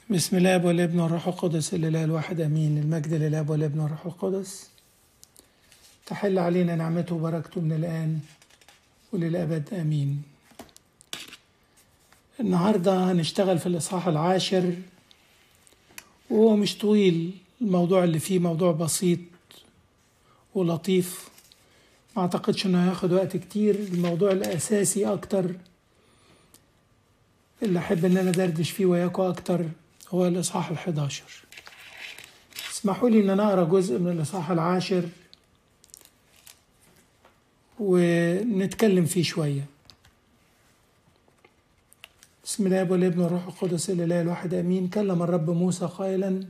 بسم الله والابن والروح القدس الاله الواحد امين المجد للاب والابن والروح القدس تحل علينا نعمته وبركته من الان وللابد امين النهارده هنشتغل في الاصحاح العاشر وهو مش طويل الموضوع اللي فيه موضوع بسيط ولطيف ما اعتقدش انه هياخد وقت كتير الموضوع الاساسي اكتر اللي احب ان انا دردش فيه وياكم اكتر هو الاصحاح الحداشر اسمحوا لي ان انا اقرا جزء من الاصحاح العاشر ونتكلم فيه شويه بسم الله والابن والروح القدس الاله الواحد امين كلم الرب موسى قائلا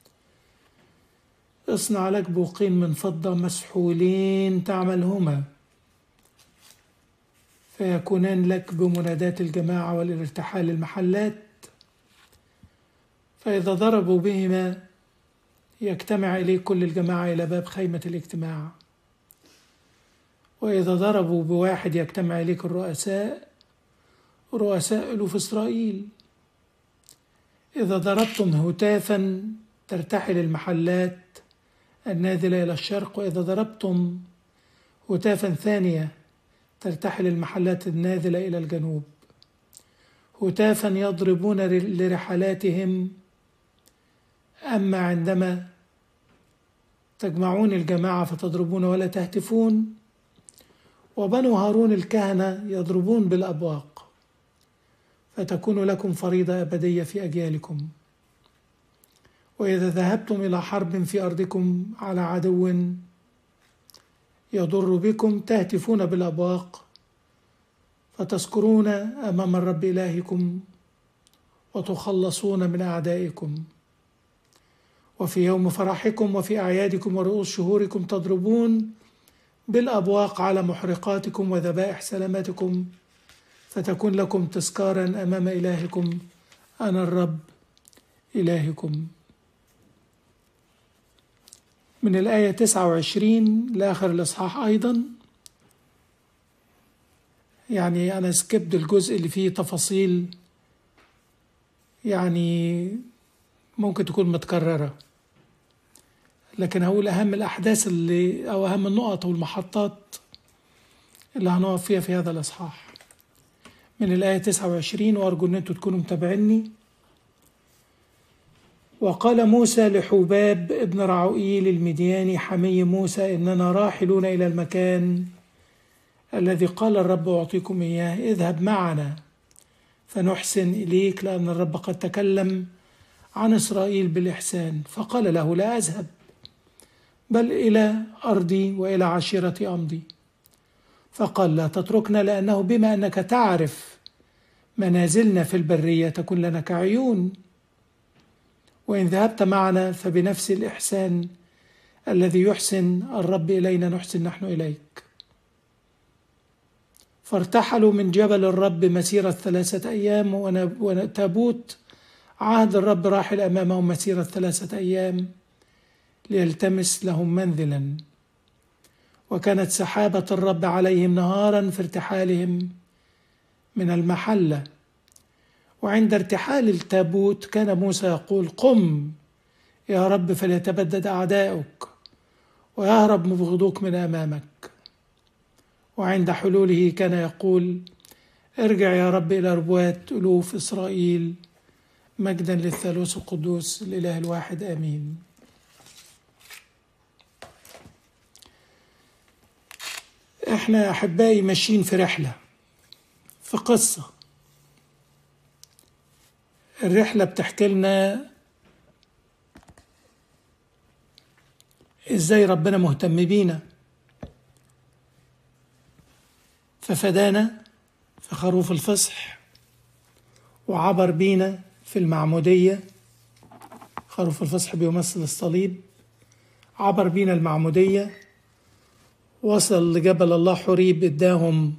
اصنع لك بوقين من فضه مسحولين تعملهما فيكونان لك بمنادات الجماعه والارتحال المحلات فإذا ضربوا بهما يجتمع إليه كل الجماعة إلى باب خيمة الاجتماع وإذا ضربوا بواحد يجتمع إليك الرؤساء رؤساء ألوف إسرائيل إذا ضربتم هتافا ترتحل المحلات النازلة إلى الشرق وإذا ضربتم هتافا ثانية ترتحل المحلات النازلة إلى الجنوب هتافا يضربون لرحلاتهم أما عندما تجمعون الجماعة فتضربون ولا تهتفون وبنو هارون الكهنة يضربون بالأبواق فتكون لكم فريضة أبدية في أجيالكم وإذا ذهبتم إلى حرب في أرضكم على عدو يضر بكم تهتفون بالأبواق فتذكرون أمام الرب إلهكم وتخلصون من أعدائكم وفي يوم فرحكم وفي أعيادكم ورؤوس شهوركم تضربون بالأبواق على محرقاتكم وذبائح سلامتكم فتكون لكم تذكارا أمام إلهكم أنا الرب إلهكم من الآية 29 لآخر الإصحاح أيضا يعني أنا سكبت الجزء اللي فيه تفاصيل يعني ممكن تكون متكررة لكن هقول أهم الأحداث اللي أو أهم النقط والمحطات اللي هنقف فيها في هذا الإصحاح من الآية 29 وأرجو أن أنتوا تكونوا متابعيني وقال موسى لحباب ابن رعوئيل المدياني حمي موسى إننا راحلون إلى المكان الذي قال الرب أعطيكم إياه اذهب معنا فنحسن إليك لأن الرب قد تكلم عن إسرائيل بالإحسان فقال له لا أذهب بل إلى أرضي وإلى عشيرتي أمضي فقال لا تتركنا لأنه بما أنك تعرف منازلنا في البرية تكون لنا كعيون وإن ذهبت معنا فبنفس الإحسان الذي يحسن الرب إلينا نحسن نحن إليك فارتحلوا من جبل الرب مسيرة ثلاثة أيام وتابوت عهد الرب راحل أمامهم مسيرة ثلاثة أيام ليلتمس لهم منزلا وكانت سحابة الرب عليهم نهارا في ارتحالهم من المحلة وعند ارتحال التابوت كان موسى يقول قم يا رب فليتبدد أعداؤك ويهرب مبغضوك من أمامك وعند حلوله كان يقول ارجع يا رب إلى ربوات ألوف إسرائيل مجدا للثالوث القدوس الإله الواحد آمين احنا أحبائي ماشيين في رحلة في قصة الرحلة بتحكي لنا ازاي ربنا مهتم بينا ففدانا في خروف الفصح وعبر بينا في المعمودية خروف الفصح بيمثل الصليب عبر بينا المعمودية وصل لجبل الله حريب اداهم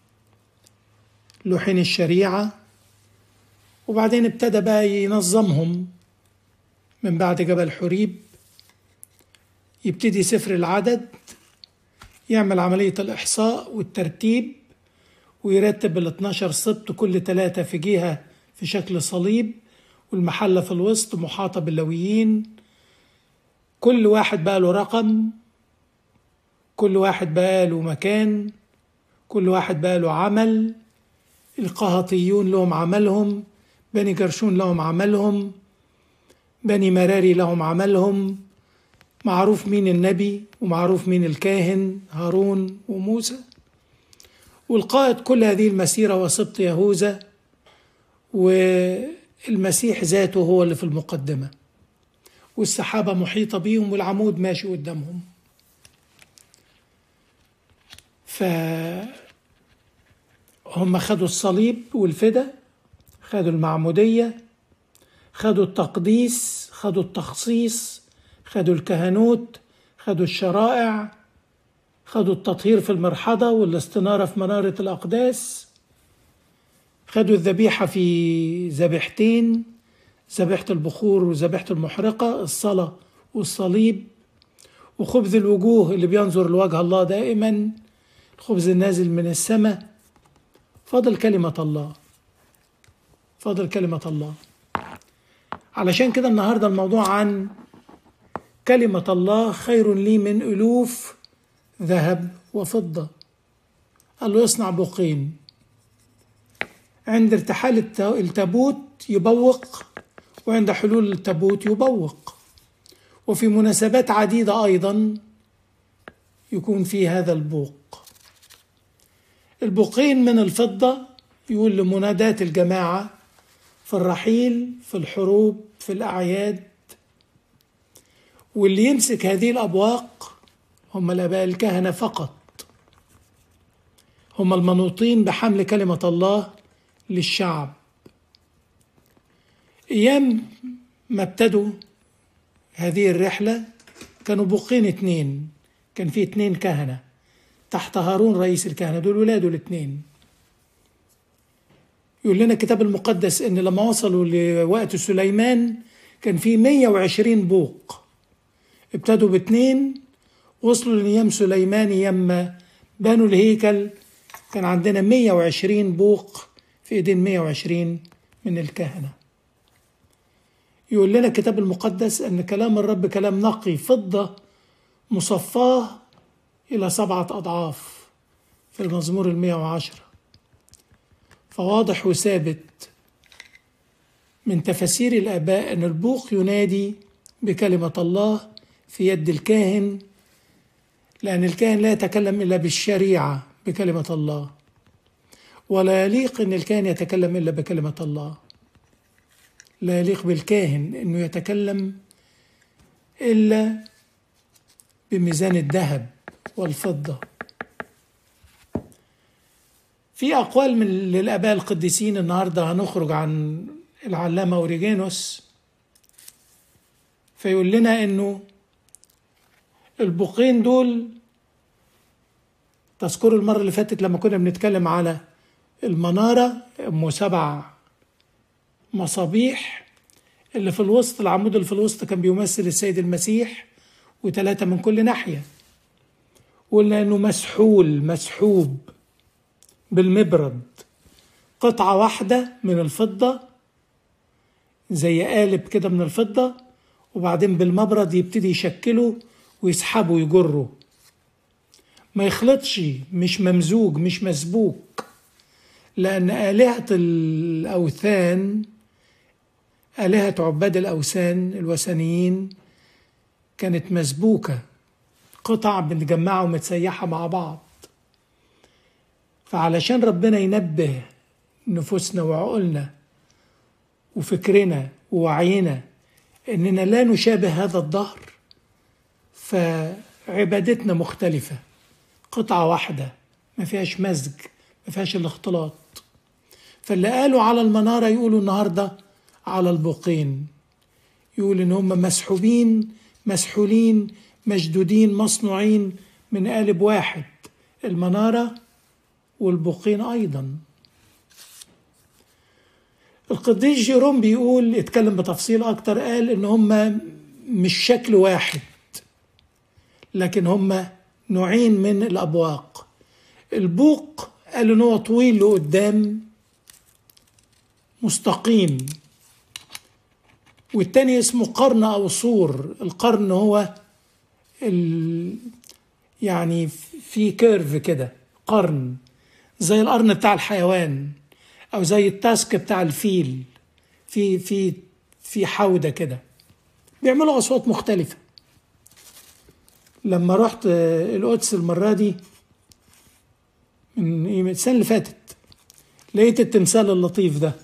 لوحين الشريعة وبعدين ابتدى بقى ينظمهم من بعد جبل حريب يبتدي سفر العدد يعمل عملية الإحصاء والترتيب ويرتب ال 12 سبط كل ثلاثة في جهة في شكل صليب والمحلة في الوسط محاطة باللويين كل واحد بقى له رقم كل واحد بقى له مكان كل واحد بقى له عمل القهطيون لهم عملهم بني جرشون لهم عملهم بني مراري لهم عملهم معروف مين النبي ومعروف مين الكاهن هارون وموسى والقائد كل هذه المسيرة وسبط يهوذا والمسيح ذاته هو اللي في المقدمة والسحابة محيطة بيهم والعمود ماشي قدامهم فهم خدوا الصليب والفدا خدوا المعمودية خدوا التقديس خدوا التخصيص خدوا الكهنوت خدوا الشرائع خدوا التطهير في المرحضة والاستنارة في منارة الأقداس خدوا الذبيحة في ذبيحتين ذبيحة البخور وذبيحة المحرقة الصلاة والصليب وخبز الوجوه اللي بينظر لوجه الله دائما الخبز النازل من السماء فضل كلمة الله فضل كلمة الله علشان كده النهاردة الموضوع عن كلمة الله خير لي من ألوف ذهب وفضة قال له يصنع بوقين عند ارتحال التابوت يبوق وعند حلول التابوت يبوق وفي مناسبات عديدة أيضا يكون في هذا البوق البوقين من الفضة يقول لمنادات الجماعة في الرحيل في الحروب في الأعياد واللي يمسك هذه الأبواق هم الآباء الكهنة فقط هم المنوطين بحمل كلمة الله للشعب أيام ما ابتدوا هذه الرحلة كانوا بوقين اتنين كان في اتنين كهنة تحت هارون رئيس الكهنة دول ولاده الاتنين يقول لنا الكتاب المقدس ان لما وصلوا لوقت سليمان كان في 120 بوق ابتدوا باتنين وصلوا لايام سليمان يما بنوا الهيكل كان عندنا 120 بوق في ايدين 120 من الكهنه يقول لنا الكتاب المقدس ان كلام الرب كلام نقي فضه مصفاه الى سبعه اضعاف في المزمور المية وعشرة فواضح وثابت من تفاسير الآباء أن البوق ينادي بكلمة الله في يد الكاهن لأن الكاهن لا يتكلم إلا بالشريعة بكلمة الله ولا يليق أن الكاهن يتكلم إلا بكلمة الله لا يليق بالكاهن أنه يتكلم إلا بميزان الذهب والفضة في أقوال من للآباء القديسين النهاردة هنخرج عن العلامة أوريجينوس فيقول لنا إنه البقين دول تذكروا المرة اللي فاتت لما كنا بنتكلم على المنارة أم سبع مصابيح اللي في الوسط العمود اللي في الوسط كان بيمثل السيد المسيح وثلاثة من كل ناحية قلنا إنه مسحول مسحوب بالمبرد قطعة واحدة من الفضة زي قالب كده من الفضة وبعدين بالمبرد يبتدي يشكله ويسحبه ويجره ما يخلطش مش ممزوج مش مسبوك لأن آلهة الأوثان آلهة عباد الأوثان الوثنيين كانت مسبوكة قطع بنجمعها ومتسيحة مع بعض فعلشان ربنا ينبه نفوسنا وعقولنا وفكرنا ووعينا اننا لا نشابه هذا الظهر فعبادتنا مختلفة قطعة واحدة ما فيهاش مزج ما فيهاش الاختلاط فاللي قالوا على المنارة يقولوا النهاردة على البوقين يقول ان هم مسحوبين مسحولين مشدودين مصنوعين من قالب واحد المناره والبقين أيضا القديس جيروم بيقول اتكلم بتفصيل أكتر قال إن هم مش شكل واحد لكن هم نوعين من الأبواق البوق قال إن هو طويل لقدام مستقيم والتاني اسمه قرن أو صور القرن هو ال يعني في كيرف كده قرن زي القرن بتاع الحيوان أو زي التاسك بتاع الفيل في في في حودة كده بيعملوا أصوات مختلفة لما رحت القدس المرة دي من السنة اللي فاتت لقيت التمثال اللطيف ده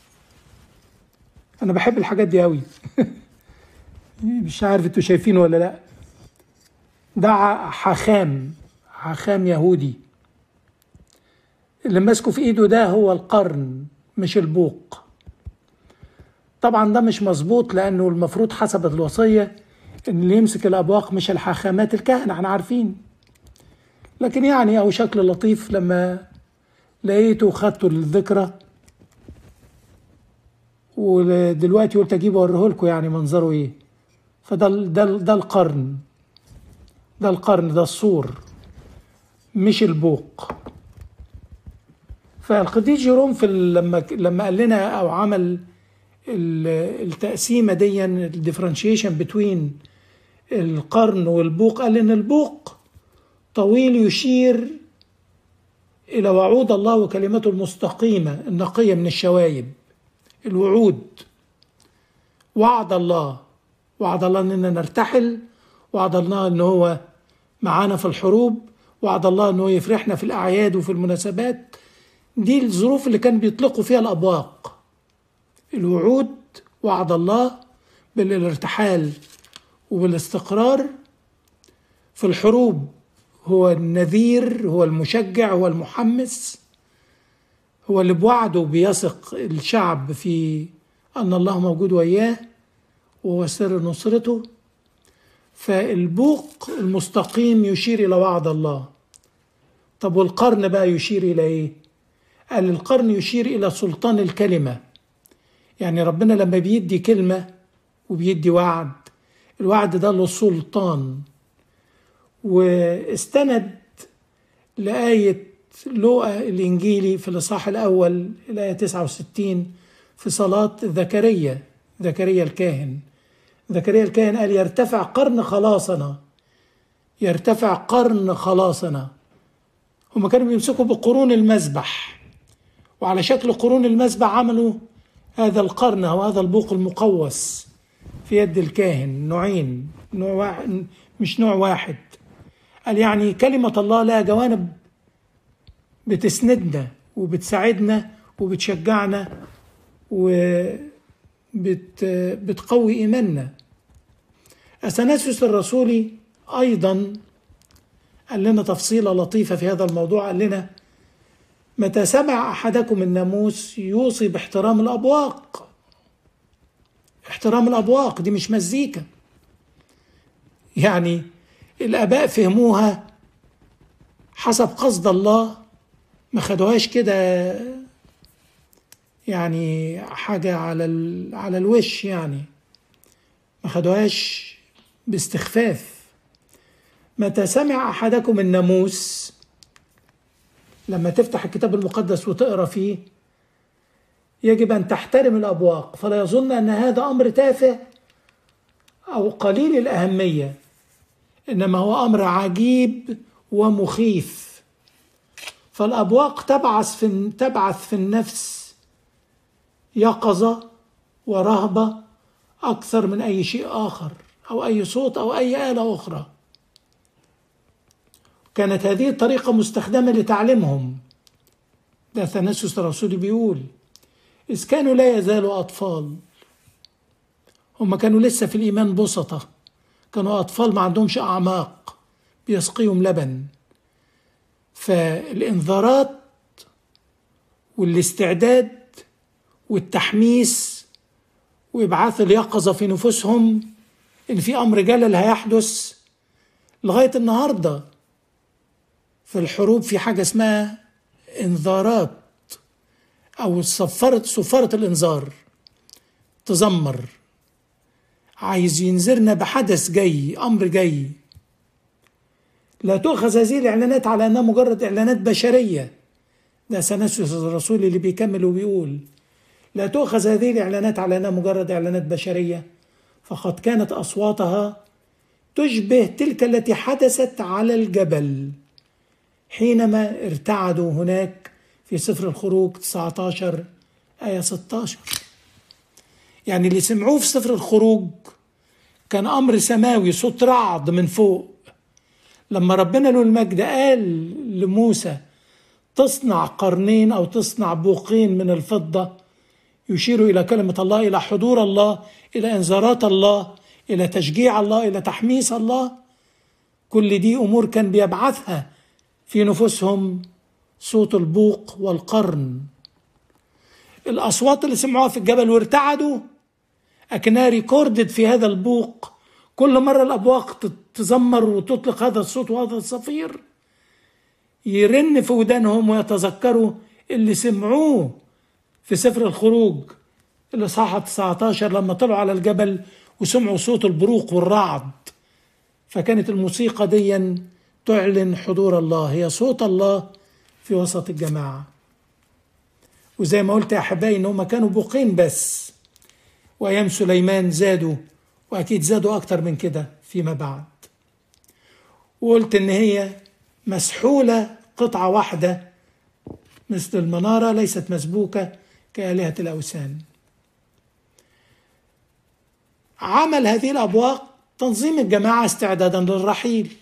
أنا بحب الحاجات دي أوي مش عارف انتوا شايفينه ولا لأ ده حخام حخام يهودي اللي ماسكه في ايده ده هو القرن مش البوق طبعا ده مش مظبوط لانه المفروض حسب الوصيه ان اللي يمسك الابواق مش الحاخامات الكهنه احنا عارفين لكن يعني او شكل لطيف لما لقيته وخدته للذكرى ودلوقتي قلت اجيبه اوريه لكم يعني منظره ايه فده ده ده القرن ده القرن ده الصور مش البوق فالقديس جيروم في لما لما قال لنا او عمل التقسيمه دي الديفرنشيشن بتوين القرن والبوق قال ان البوق طويل يشير الى وعود الله وكلمته المستقيمه النقيه من الشوايب الوعود وعد الله وعد الله اننا نرتحل وعد الله ان هو معانا في الحروب وعد الله انه يفرحنا في الاعياد وفي المناسبات دي الظروف اللي كان بيطلقوا فيها الابواق الوعود وعد الله بالارتحال وبالاستقرار في الحروب هو النذير هو المشجع هو المحمس هو اللي بوعده بيثق الشعب في ان الله موجود وياه وهو سر نصرته فالبوق المستقيم يشير الى وعد الله طب والقرن بقى يشير الى ايه قال القرن يشير الى سلطان الكلمه يعني ربنا لما بيدي كلمه وبيدي وعد الوعد ده له سلطان واستند لآية لوقا الإنجيلي في الإصحاح الأول الآية 69 في صلاة زكريا زكريا الكاهن زكريا الكاهن قال يرتفع قرن خلاصنا يرتفع قرن خلاصنا هما كانوا بيمسكوا بقرون المذبح وعلى شكل قرون المذبح عملوا هذا القرن أو هذا البوق المقوس في يد الكاهن نوعين نوع واحد مش نوع واحد قال يعني كلمة الله لها جوانب بتسندنا وبتساعدنا وبتشجعنا وبتقوي إيماننا أثناسيوس الرسولي أيضا قال لنا تفصيلة لطيفة في هذا الموضوع قال لنا متى سمع أحدكم الناموس يوصي باحترام الأبواق احترام الأبواق دي مش مزيكا يعني الآباء فهموها حسب قصد الله ما خدوهاش كده يعني حاجة على ال... على الوش يعني ما خدوهاش باستخفاف متى سمع أحدكم الناموس لما تفتح الكتاب المقدس وتقرا فيه يجب ان تحترم الابواق فلا يظن ان هذا امر تافه او قليل الاهميه انما هو امر عجيب ومخيف فالابواق تبعث في تبعث في النفس يقظه ورهبه اكثر من اي شيء اخر او اي صوت او اي اله اخرى كانت هذه الطريقه مستخدمه لتعليمهم ده ثناسيوس الرسولي بيقول إذ كانوا لا يزالوا أطفال هم كانوا لسه في الإيمان بسطة كانوا أطفال ما عندهمش أعماق بيسقيهم لبن فالإنذارات والاستعداد والتحميس وإبعاث اليقظة في نفوسهم إن في أمر جلل هيحدث لغاية النهاردة في الحروب في حاجة اسمها إنذارات أو صفرة صفارة الإنذار تزمر عايز ينذرنا بحدث جاي أمر جاي لا تؤخذ هذه الإعلانات على أنها مجرد إعلانات بشرية ده سنسوس الرسول اللي بيكمل وبيقول لا تؤخذ هذه الإعلانات على أنها مجرد إعلانات بشرية فقد كانت أصواتها تشبه تلك التي حدثت على الجبل حينما ارتعدوا هناك في سفر الخروج 19 آية 16 يعني اللي سمعوه في سفر الخروج كان أمر سماوي صوت رعد من فوق لما ربنا له المجد قال لموسى تصنع قرنين أو تصنع بوقين من الفضة يشير إلى كلمة الله إلى حضور الله إلى إنذارات الله إلى تشجيع الله إلى تحميس الله كل دي أمور كان بيبعثها في نفوسهم صوت البوق والقرن الأصوات اللي سمعوها في الجبل وارتعدوا أكنها ريكوردد في هذا البوق كل مرة الأبواق تزمر وتطلق هذا الصوت وهذا الصفير يرن في ودانهم ويتذكروا اللي سمعوه في سفر الخروج الإصحاح 19 لما طلعوا على الجبل وسمعوا صوت البروق والرعد فكانت الموسيقى دي تعلن حضور الله هي صوت الله في وسط الجماعة وزي ما قلت يا أحبائي إن هم كانوا بوقين بس وأيام سليمان زادوا وأكيد زادوا أكتر من كده فيما بعد وقلت إن هي مسحولة قطعة واحدة مثل المنارة ليست مسبوكة كآلهة الأوثان عمل هذه الأبواق تنظيم الجماعة استعدادا للرحيل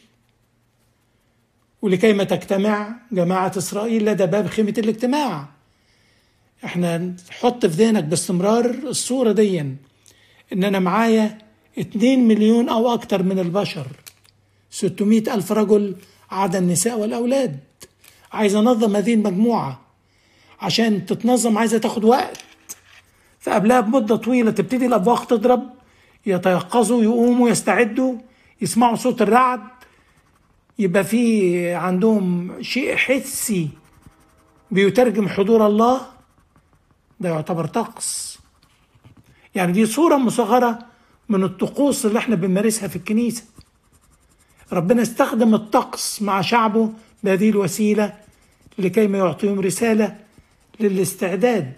ولكيما تجتمع جماعة إسرائيل لدى باب خيمة الاجتماع احنا نحط في ذهنك باستمرار الصورة دي ان انا معايا اتنين مليون او اكتر من البشر ستمائة الف رجل عدا النساء والاولاد عايز انظم هذه المجموعة عشان تتنظم عايزة تاخد وقت فقبلها بمدة طويلة تبتدي الأبواق تضرب يتيقظوا يقوموا يستعدوا يسمعوا صوت الرعد يبقى في عندهم شيء حسي بيترجم حضور الله ده يعتبر طقس يعني دي صورة مصغرة من الطقوس اللي احنا بنمارسها في الكنيسة ربنا استخدم الطقس مع شعبه بهذه الوسيلة لكي ما يعطيهم رسالة للاستعداد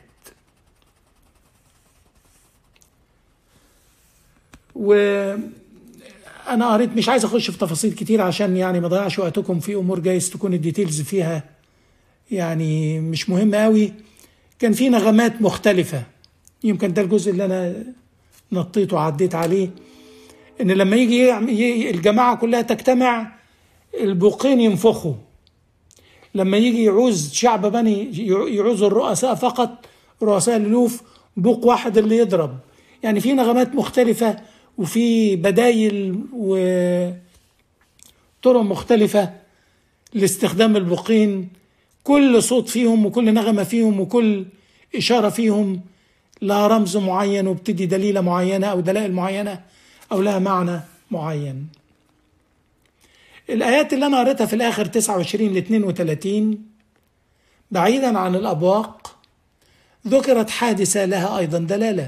وأنا قريت مش عايز أخش في تفاصيل كتير عشان يعني ما ضيعش وقتكم في أمور جايز تكون الديتيلز فيها يعني مش مهمة قوي كان في نغمات مختلفة يمكن ده الجزء اللي أنا نطيت وعديت عليه إن لما يجي الجماعة كلها تجتمع البوقين ينفخوا لما يجي يعوز شعب بني يعوز الرؤساء فقط رؤساء الألوف بوق واحد اللي يضرب يعني في نغمات مختلفة وفي بدايل وطرق مختلفة لاستخدام البوقين كل صوت فيهم وكل نغمة فيهم وكل إشارة فيهم لها رمز معين وبتدي دليلة معينة أو دلائل معينة أو لها معنى معين الآيات اللي أنا قريتها في الآخر 29 ل 32 بعيدا عن الأبواق ذكرت حادثة لها أيضا دلالة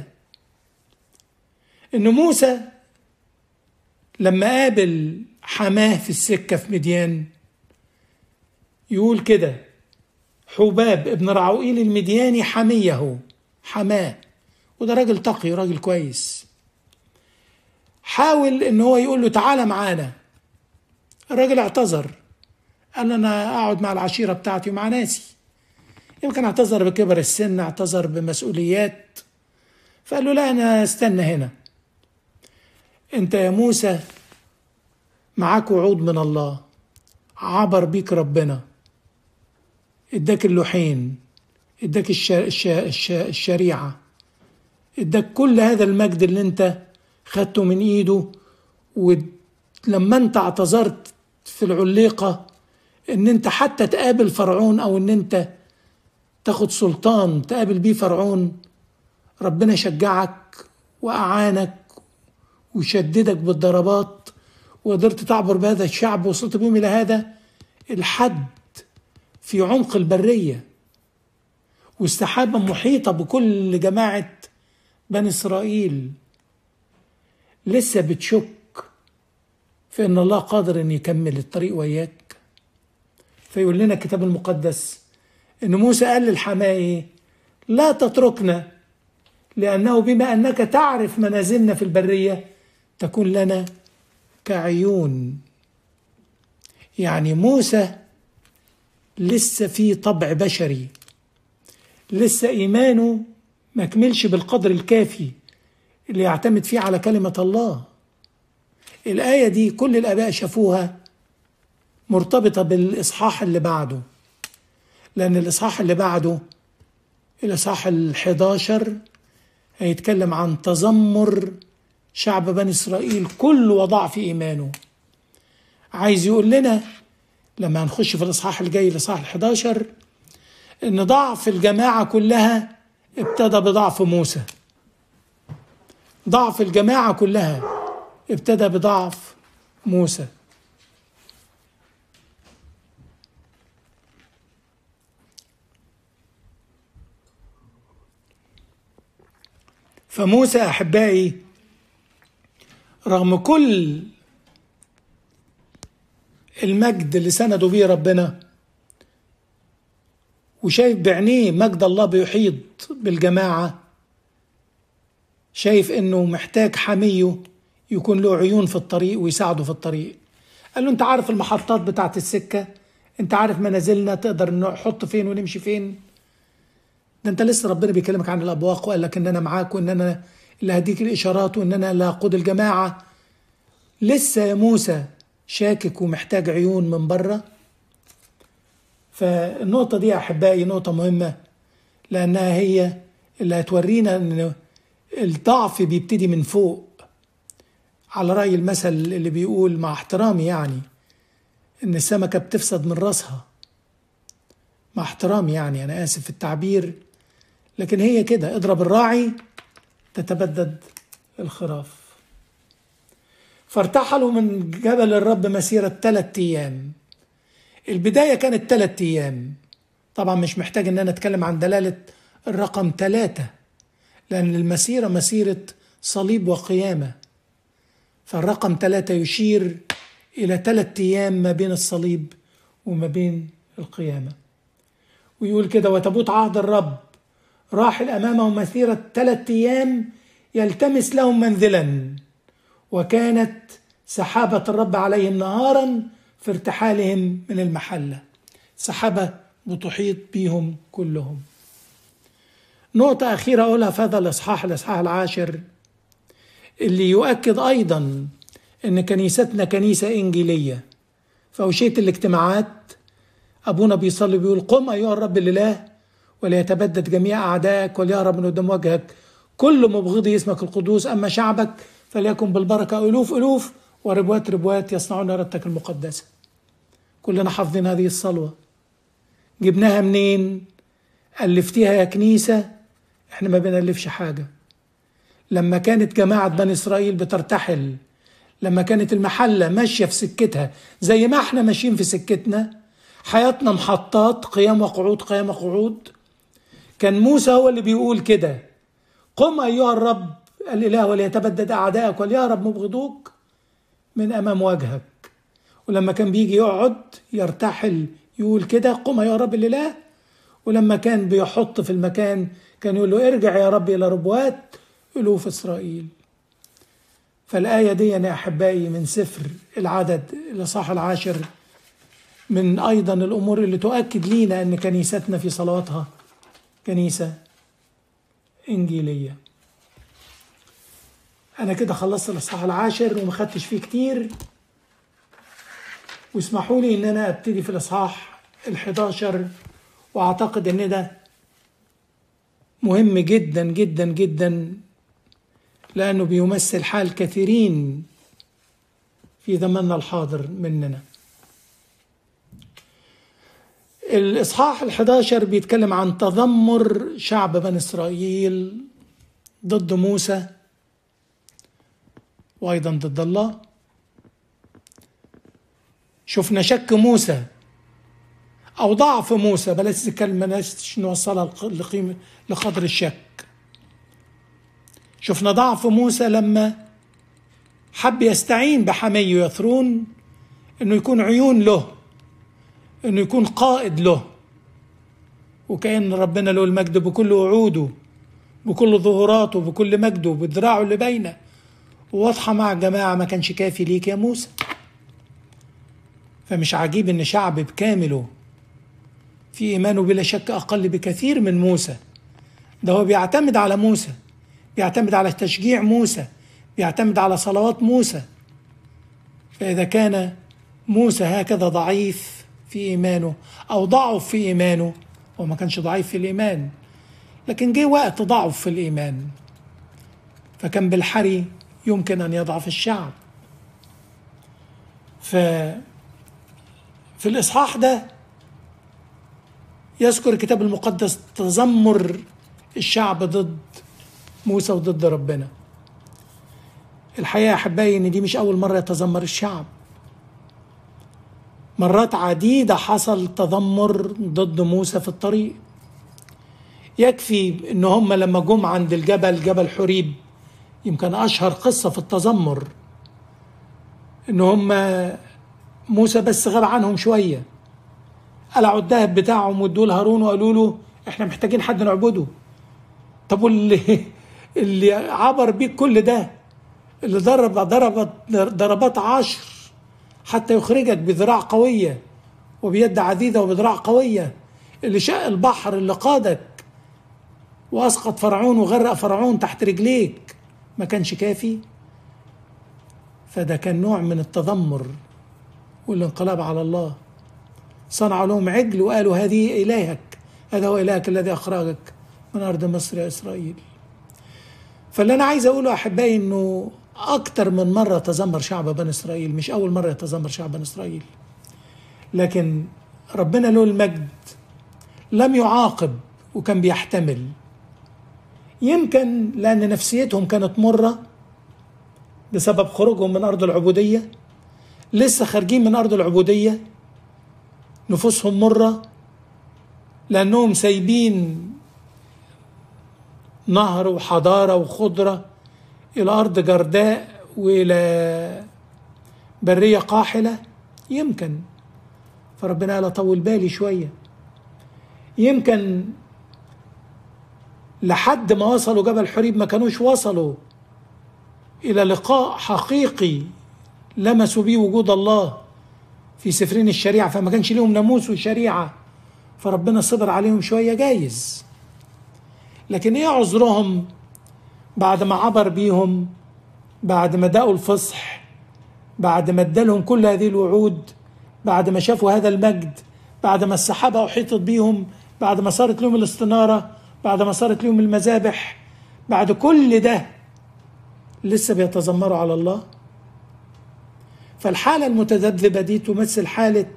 إن موسى لما قابل حماه في السكة في مديان يقول كده حباب ابن رعوئيل المدياني حميه حماه وده راجل تقي راجل كويس حاول ان هو يقول له تعالى معانا الراجل اعتذر قال انا اقعد مع العشيره بتاعتي ومع ناسي يمكن اعتذر بكبر السن اعتذر بمسؤوليات فقال له لا انا استنى هنا انت يا موسى معاك وعود من الله عبر بيك ربنا اداك اللوحين اداك الشريعة اداك كل هذا المجد اللي انت خدته من ايده ولما انت اعتذرت في العليقة ان انت حتى تقابل فرعون او ان انت تاخد سلطان تقابل بيه فرعون ربنا شجعك واعانك وشددك بالضربات وقدرت تعبر بهذا الشعب وصلت بهم الى هذا الحد في عمق البريه والسحابه محيطه بكل جماعه بني اسرائيل لسه بتشك في ان الله قادر ان يكمل الطريق وياك فيقول لنا الكتاب المقدس ان موسى قال للحماه لا تتركنا لأنه بما أنك تعرف منازلنا في البرية تكون لنا كعيون يعني موسى لسه في طبع بشري لسه إيمانه ما كملش بالقدر الكافي اللي يعتمد فيه على كلمة الله الآية دي كل الآباء شافوها مرتبطة بالإصحاح اللي بعده لأن الإصحاح اللي بعده الإصحاح الحداشر هيتكلم عن تذمر شعب بني إسرائيل كل وضعف إيمانه عايز يقول لنا لما هنخش في الإصحاح الجاي الإصحاح الحداشر إن ضعف الجماعة كلها ابتدى بضعف موسى ضعف الجماعة كلها ابتدى بضعف موسى فموسى احبائي رغم كل المجد اللي سندوا بيه ربنا وشايف بعينيه مجد الله بيحيط بالجماعه شايف انه محتاج حميه يكون له عيون في الطريق ويساعده في الطريق قال له انت عارف المحطات بتاعت السكه انت عارف منازلنا تقدر نحط فين ونمشي فين ده انت لسه ربنا بيكلمك عن الابواق وقال لك ان انا معاك وان انا اللي هديك الاشارات وان انا اللي هقود الجماعه لسه يا موسى شاكك ومحتاج عيون من بره فالنقطة دي يا أحبائي نقطة مهمة لأنها هي اللي هتورينا أن الضعف بيبتدي من فوق على رأي المثل اللي بيقول مع احترامي يعني إن السمكة بتفسد من راسها مع احترامي يعني أنا آسف في التعبير لكن هي كده اضرب الراعي تتبدد الخراف فارتحلوا من جبل الرب مسيرة ثلاثة أيام البداية كانت ثلاثة أيام طبعا مش محتاج إن أنا أتكلم عن دلالة الرقم ثلاثة لأن المسيرة مسيرة صليب وقيامة فالرقم ثلاثة يشير إلى ثلاثة أيام ما بين الصليب وما بين القيامة ويقول كده وتبوت عهد الرب راحل أمامه مسيرة ثلاثة أيام يلتمس لهم منزلا وكانت سحابة الرب عليهم نهارا في ارتحالهم من المحلة سحابة بتحيط بهم كلهم نقطة أخيرة أقولها في هذا الإصحاح الإصحاح العاشر اللي يؤكد أيضا أن كنيستنا كنيسة إنجيلية فأوشية الاجتماعات أبونا بيصلي بيقول قم أيها الرب الإله وليتبدد جميع أعدائك وليهرب من قدام وجهك كل مبغضي اسمك القدوس أما شعبك فليكن بالبركة ألوف ألوف وربوات ربوات يصنعون إرادتك المقدسة كلنا حافظين هذه الصلوة جبناها منين ألفتيها يا كنيسة احنا ما بنألفش حاجة لما كانت جماعة بني إسرائيل بترتحل لما كانت المحلة ماشية في سكتها زي ما احنا ماشيين في سكتنا حياتنا محطات قيام وقعود قيام وقعود كان موسى هو اللي بيقول كده قم أيها الرب الإله وليتبدد أعدائك وليهرب مبغضوك من أمام وجهك ولما كان بيجي يقعد يرتحل يقول كده قم يا رب الإله ولما كان بيحط في المكان كان يقول له ارجع يا رب إلى ربوات ألوف إسرائيل فالآية دي يا أحبائي من سفر العدد الإصحاح العاشر من أيضا الأمور اللي تؤكد لينا أن كنيستنا في صلواتها كنيسة إنجيلية أنا كده خلصت الإصحاح العاشر وما خدتش فيه كتير واسمحوا لي إن أنا أبتدي في الإصحاح الحداشر وأعتقد إن ده مهم جدا جدا جدا لأنه بيمثل حال كثيرين في زماننا الحاضر مننا الإصحاح الحداشر بيتكلم عن تذمر شعب بني إسرائيل ضد موسى وأيضا ضد الله شفنا شك موسى أو ضعف موسى بلاش الكلمة بلاش نوصلها لقيمة لقدر الشك شفنا ضعف موسى لما حب يستعين بحمي يثرون انه يكون عيون له انه يكون قائد له وكأن ربنا له المجد بكل وعوده بكل ظهوراته بكل مجده بذراعه اللي باينه وواضحه مع الجماعه ما كانش كافي ليك يا موسى فمش عجيب ان شعب بكامله في ايمانه بلا شك اقل بكثير من موسى ده هو بيعتمد على موسى بيعتمد على تشجيع موسى بيعتمد على صلوات موسى فاذا كان موسى هكذا ضعيف في ايمانه او ضعف في ايمانه هو ما كانش ضعيف في الايمان لكن جه وقت ضعف في الايمان فكان بالحري يمكن ان يضعف الشعب ف في الاصحاح ده يذكر الكتاب المقدس تذمر الشعب ضد موسى وضد ربنا الحقيقه يا احبائي ان دي مش اول مره يتذمر الشعب مرات عديده حصل تذمر ضد موسى في الطريق يكفي ان هم لما جم عند الجبل جبل حريب يمكن اشهر قصه في التذمر ان هم موسى بس غاب عنهم شويه قلعوا الذهب بتاعهم وادوه لهارون وقالوا له احنا محتاجين حد نعبده طب واللي اللي عبر بيك كل ده اللي ضرب ضربت ضربات عشر حتى يخرجك بذراع قويه وبيد عديده وبذراع قويه اللي شق البحر اللي قادك واسقط فرعون وغرق فرعون تحت رجليك ما كانش كافي فده كان نوع من التذمر والانقلاب على الله صنعوا لهم عجل وقالوا هذه إلهك هذا هو إلهك الذي أخرجك من أرض مصر يا إسرائيل فاللي أنا عايز أقوله أحبائي إنه أكتر من مرة تذمر شعب بني إسرائيل مش أول مرة يتذمر شعب بني إسرائيل لكن ربنا له المجد لم يعاقب وكان بيحتمل يمكن لأن نفسيتهم كانت مرة بسبب خروجهم من أرض العبودية لسه خارجين من أرض العبودية نفوسهم مرة لأنهم سايبين نهر وحضارة وخضرة إلى أرض جرداء وإلى برية قاحلة يمكن فربنا قال طول بالي شوية يمكن لحد ما وصلوا جبل حريب ما كانوش وصلوا إلى لقاء حقيقي لمسوا بيه وجود الله في سفرين الشريعة فما كانش ليهم ناموس وشريعة فربنا صبر عليهم شوية جايز لكن ايه عذرهم بعد ما عبر بيهم بعد ما دقوا الفصح بعد ما ادالهم كل هذه الوعود بعد ما شافوا هذا المجد بعد ما السحابة أحيطت بيهم بعد ما صارت لهم الاستنارة بعد ما صارت لهم المذابح بعد كل ده لسه بيتذمروا على الله فالحالة المتذبذبة دي تمثل حالة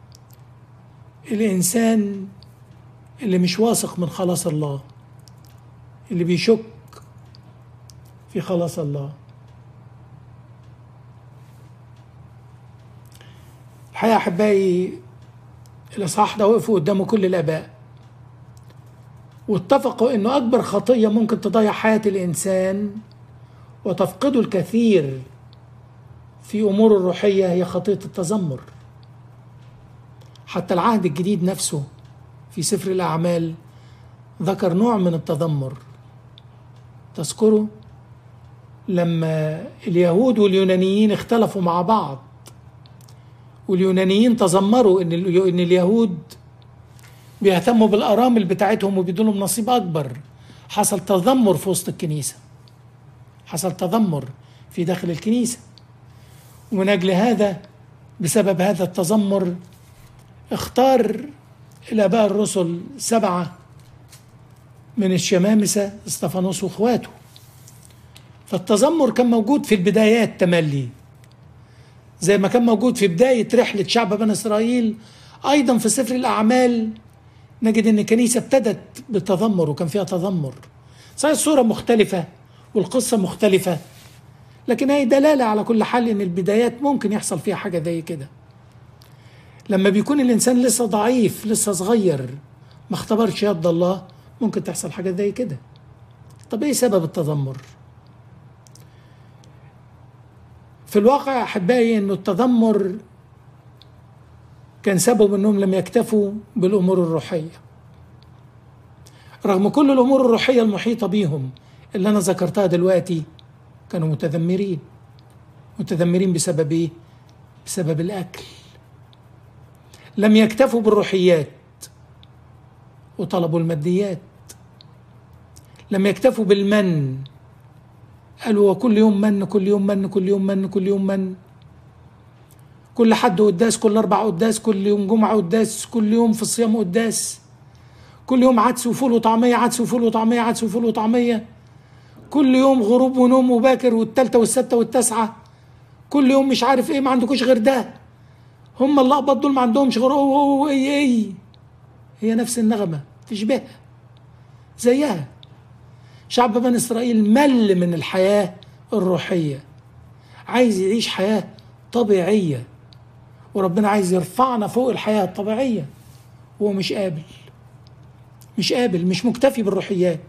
الإنسان اللي مش واثق من خلاص الله اللي بيشك في خلاص الله الحقيقة أحبائي الإصحاح ده وقفوا قدامه كل الآباء واتفقوا إنه أكبر خطية ممكن تضيع حياة الإنسان وتفقده الكثير في امور الروحيه هي خطيه التذمر حتى العهد الجديد نفسه في سفر الاعمال ذكر نوع من التذمر تذكروا لما اليهود واليونانيين اختلفوا مع بعض واليونانيين تذمروا ان ان اليهود بيهتموا بالارامل بتاعتهم وبيدولهم نصيب اكبر حصل تذمر في وسط الكنيسه حصل تذمر في داخل الكنيسه ومن أجل هذا بسبب هذا التذمر اختار الآباء الرسل سبعة من الشمامسة استفانوس واخواته فالتذمر كان موجود في البدايات تملي زي ما كان موجود في بداية رحلة شعب بني إسرائيل أيضا في سفر الأعمال نجد أن الكنيسة ابتدت بالتذمر وكان فيها تذمر صحيح الصورة مختلفة والقصة مختلفة لكن هي دلالة على كل حال إن البدايات ممكن يحصل فيها حاجة زي كده لما بيكون الإنسان لسه ضعيف لسه صغير ما اختبرش يد الله ممكن تحصل حاجة زي كده طب إيه سبب التذمر؟ في الواقع أحبائي إنه التذمر كان سبب إنهم لم يكتفوا بالأمور الروحية رغم كل الامور الروحيه المحيطه بيهم اللي انا ذكرتها دلوقتي كانوا متذمرين متذمرين بسبب ايه بسبب الاكل لم يكتفوا بالروحيات وطلبوا الماديات لم يكتفوا بالمن قالوا كل يوم من كل يوم من كل يوم من كل يوم من كل حد قداس كل اربع قداس كل يوم جمعه قداس كل يوم في الصيام قداس كل يوم عدس وفول وطعميه عدس وفول وطعميه عدس وفول وطعميه كل يوم غروب ونوم وباكر والتالتة والستة والتاسعة كل يوم مش عارف ايه ما عندكوش غير ده هم اللقبط دول ما عندهمش غير او او اي اي هي نفس النغمة تشبهها زيها شعب بني اسرائيل مل من الحياة الروحية عايز يعيش حياة طبيعية وربنا عايز يرفعنا فوق الحياة الطبيعية هو مش قابل مش قابل مش مكتفي بالروحيات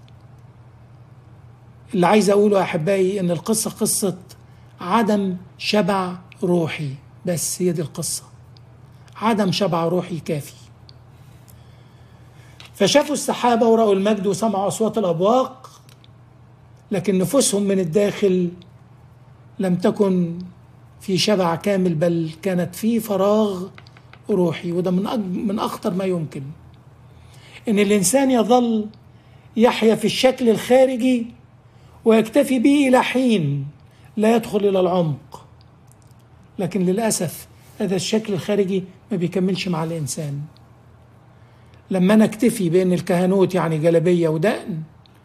اللي عايز اقوله يا احبائي ان القصه قصه عدم شبع روحي بس هي دي القصه عدم شبع روحي كافي فشافوا السحابه ورأوا المجد وسمعوا اصوات الابواق لكن نفوسهم من الداخل لم تكن في شبع كامل بل كانت في فراغ روحي وده من من اخطر ما يمكن ان الانسان يظل يحيا في الشكل الخارجي ويكتفي به الى حين لا يدخل الى العمق لكن للاسف هذا الشكل الخارجي ما بيكملش مع الانسان لما انا اكتفي بان الكهنوت يعني جلبيه ودقن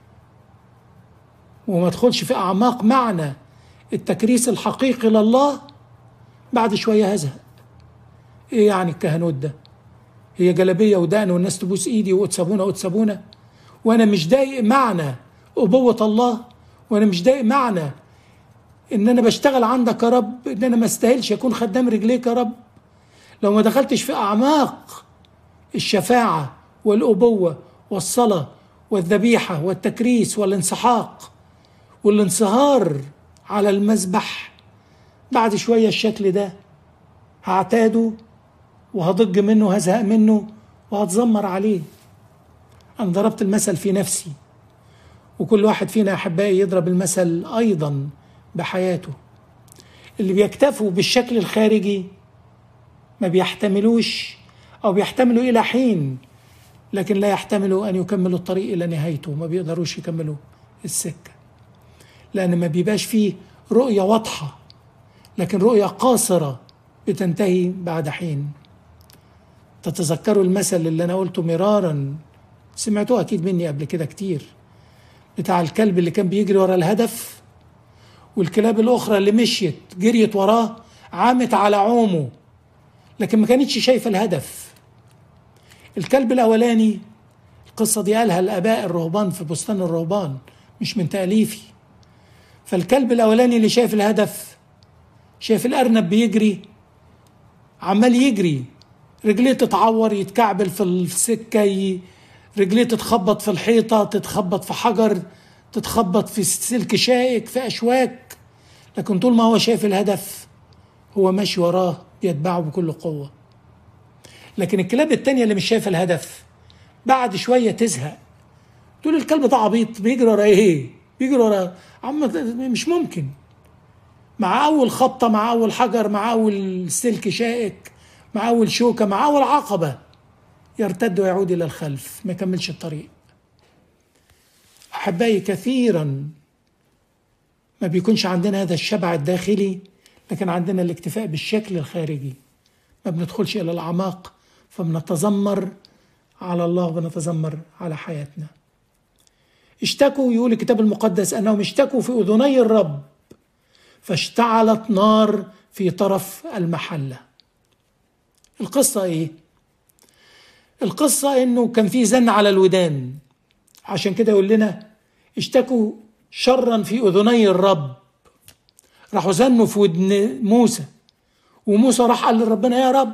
وما ادخلش في اعماق معنى التكريس الحقيقي لله بعد شويه هزهق ايه يعني الكهنوت ده هي جلبيه ودقن والناس تبوس ايدي وتسابونا وتسابونا وانا مش ضايق معنى ابوه الله وانا مش ضايق معنى ان انا بشتغل عندك يا رب ان انا ما استاهلش اكون خدام رجليك يا رب لو ما دخلتش في اعماق الشفاعه والابوه والصلاه والذبيحه والتكريس والانسحاق والانصهار على المذبح بعد شويه الشكل ده هعتاده وهضج منه وهزهق منه وهتذمر عليه انا ضربت المثل في نفسي وكل واحد فينا احبائي يضرب المثل ايضا بحياته اللي بيكتفوا بالشكل الخارجي ما بيحتملوش او بيحتملوا الى حين لكن لا يحتملوا ان يكملوا الطريق الى نهايته ما بيقدروش يكملوا السكه لان ما بيبقاش فيه رؤيه واضحه لكن رؤيه قاصره بتنتهي بعد حين تتذكروا المثل اللي انا قلته مرارا سمعتوه اكيد مني قبل كده كتير بتاع الكلب اللي كان بيجري ورا الهدف والكلاب الاخرى اللي مشيت جريت وراه عامت على عومه لكن ما كانتش شايفه الهدف الكلب الاولاني القصه دي قالها الاباء الرهبان في بستان الرهبان مش من تاليفي فالكلب الاولاني اللي شايف الهدف شايف الارنب بيجري عمال يجري رجليه تتعور يتكعبل في السكه رجليه تتخبط في الحيطه تتخبط في حجر تتخبط في سلك شائك في اشواك لكن طول ما هو شايف الهدف هو ماشي وراه بيتبعه بكل قوه لكن الكلاب التانية اللي مش شايفه الهدف بعد شويه تزهق تقول الكلب ده عبيط بيجري ورا ايه بيجري ورا عم مش ممكن مع اول خبطه مع اول حجر مع اول سلك شائك مع اول شوكه مع اول عقبه يرتد ويعود الى الخلف ما يكملش الطريق احبائي كثيرا ما بيكونش عندنا هذا الشبع الداخلي لكن عندنا الاكتفاء بالشكل الخارجي ما بندخلش الى الاعماق فبنتذمر على الله وبنتذمر على حياتنا اشتكوا يقول الكتاب المقدس انهم اشتكوا في اذني الرب فاشتعلت نار في طرف المحله القصه ايه القصة إنه كان في زن على الودان عشان كده يقول لنا اشتكوا شرا في أذني الرب راحوا زنوا في ودن موسى وموسى راح قال لربنا يا رب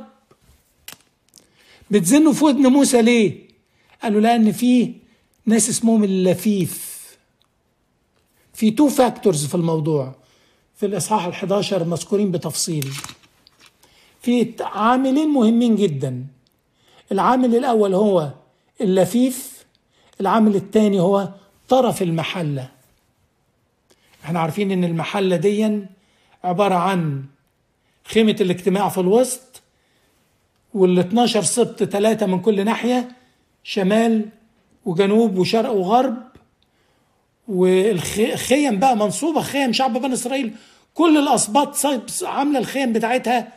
بتزنوا في ودن موسى ليه؟ قالوا لأن في ناس اسمهم اللفيف في تو فاكتورز في الموضوع في الإصحاح ال11 مذكورين بتفصيل في عاملين مهمين جدا العامل الأول هو اللفيف العامل الثاني هو طرف المحلة احنا عارفين ان المحلة دي عبارة عن خيمة الاجتماع في الوسط وال 12 سبط ثلاثة من كل ناحية شمال وجنوب وشرق وغرب والخيم بقى منصوبة خيم شعب بني إسرائيل كل الأسباط عاملة الخيم بتاعتها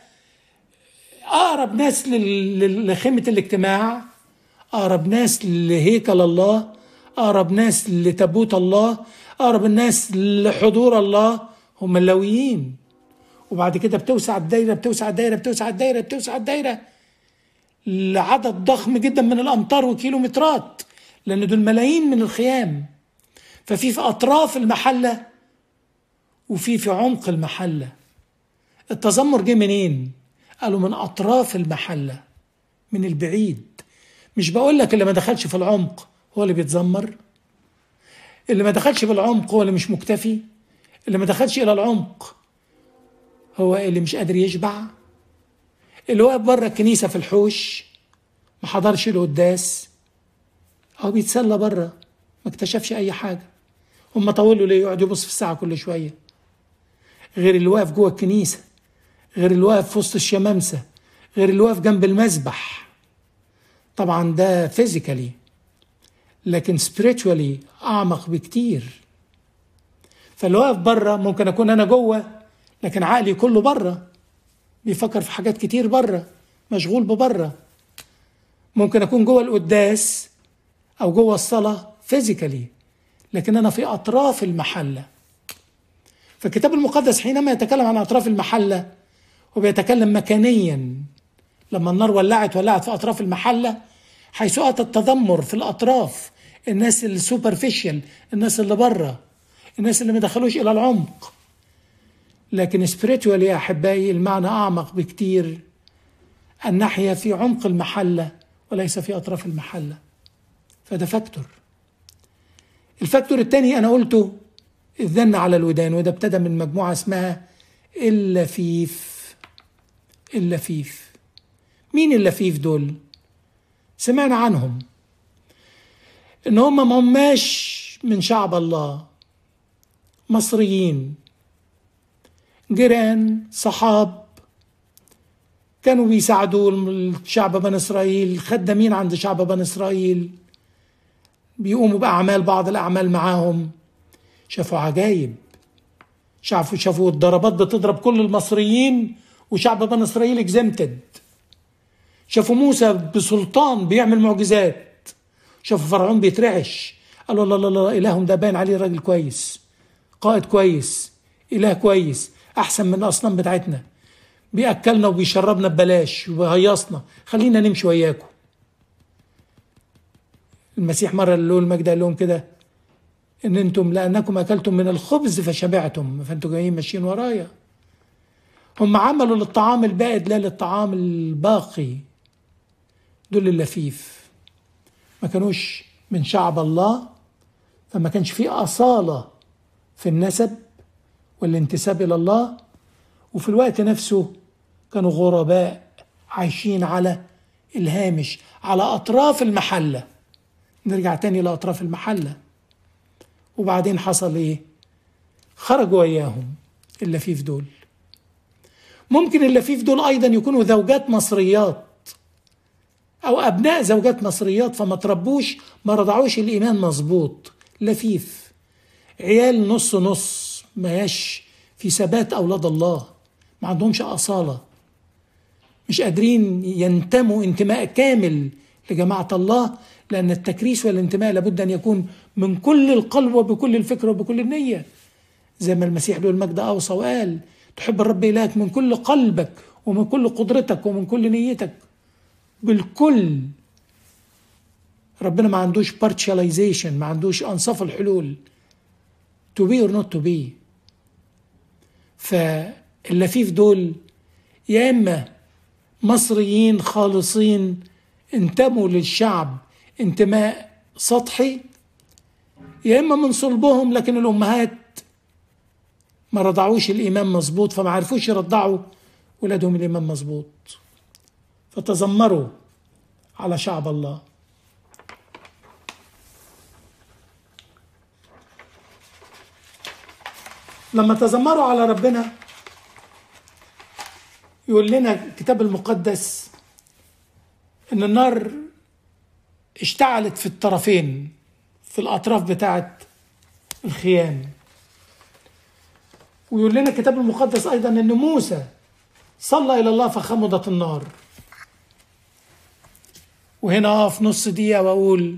أقرب ناس لخيمة الاجتماع أقرب ناس لهيكل الله أقرب ناس لتابوت الله أقرب الناس لحضور الله هم اللاويين وبعد كده بتوسع الدايرة بتوسع الدايرة بتوسع الدايرة بتوسع الدايرة لعدد ضخم جدا من الأمتار وكيلومترات لأن دول ملايين من الخيام ففي في أطراف المحلة وفي في عمق المحلة التذمر جه منين؟ قالوا من أطراف المحلة من البعيد مش بقول لك اللي ما دخلش في العمق هو اللي بيتذمر اللي ما دخلش في العمق هو اللي مش مكتفي اللي ما دخلش إلى العمق هو اللي مش قادر يشبع اللي واقف بره الكنيسة في الحوش ما حضرش القداس هو بيتسلى بره ما اكتشفش أي حاجة هم طولوا ليه يقعد يبص في الساعة كل شوية غير اللي واقف جوه الكنيسة غير اللي واقف في وسط الشمامسة غير اللي واقف جنب المسبح طبعا ده فيزيكالي لكن spiritually أعمق بكتير فاللي واقف بره ممكن أكون أنا جوه لكن عقلي كله بره بيفكر في حاجات كتير بره مشغول ببره ممكن أكون جوه القداس أو جوه الصلاة فيزيكالي لكن أنا في أطراف المحلة فالكتاب المقدس حينما يتكلم عن أطراف المحلة وبيتكلم مكانيا لما النار ولعت ولعت في أطراف المحلة حيث أتى التذمر في الأطراف الناس السوبرفيشال الناس اللي بره الناس اللي ما دخلوش إلى العمق لكن سبريتوال يا أحبائي المعنى أعمق بكتير الناحية في عمق المحلة وليس في أطراف المحلة فده فاكتور الفاكتور الثاني أنا قلته الذن على الودان وده ابتدى من مجموعة اسمها اللفيف اللفيف مين اللفيف دول سمعنا عنهم ان هم ما هماش من شعب الله مصريين جيران صحاب كانوا بيساعدوا الشعب بني اسرائيل خدامين عند شعب بني اسرائيل بيقوموا باعمال بعض الاعمال معاهم شافوا عجايب شافوا شافوا الضربات بتضرب كل المصريين وشعب بني اسرائيل اكزمتد شافوا موسى بسلطان بيعمل معجزات شافوا فرعون بيترعش قالوا لا لا لا الههم ده باين عليه راجل كويس قائد كويس اله كويس احسن من الاصنام بتاعتنا بياكلنا وبيشربنا ببلاش وبيهيصنا خلينا نمشي وياكم المسيح مره اللي له المجد قال لهم كده ان انتم لانكم اكلتم من الخبز فشبعتم فانتم جايين ماشيين ورايا هم عملوا للطعام البائد لا للطعام الباقي دول اللفيف ما كانوش من شعب الله فما كانش فيه أصالة في النسب والانتساب إلى الله وفي الوقت نفسه كانوا غرباء عايشين على الهامش على أطراف المحلة نرجع تاني لأطراف المحلة وبعدين حصل إيه خرجوا وياهم اللفيف دول ممكن اللفيف دول أيضا يكونوا زوجات مصريات أو أبناء زوجات مصريات فما تربوش ما رضعوش الإيمان مظبوط لفيف عيال نص نص ماهاش في ثبات أولاد الله ما عندهمش أصالة مش قادرين ينتموا انتماء كامل لجماعة الله لأن التكريس والانتماء لابد أن يكون من كل القلب وبكل الفكر وبكل النية زي ما المسيح له المجد أوصى وقال تحب الرب إلهك من كل قلبك ومن كل قدرتك ومن كل نيتك بالكل ربنا ما عندوش بارتشاليزيشن ما عندوش انصاف الحلول to be or not to be فاللفيف دول يا اما مصريين خالصين انتموا للشعب انتماء سطحي يا اما من صلبهم لكن الامهات ما رضعوش الايمان مظبوط فما عرفوش يرضعوا ولادهم الايمان مظبوط فتذمروا على شعب الله لما تذمروا على ربنا يقول لنا الكتاب المقدس ان النار اشتعلت في الطرفين في الاطراف بتاعه الخيام ويقول لنا الكتاب المقدس ايضا ان موسى صلى الى الله فخمضت النار وهنا اقف نص دقيقه واقول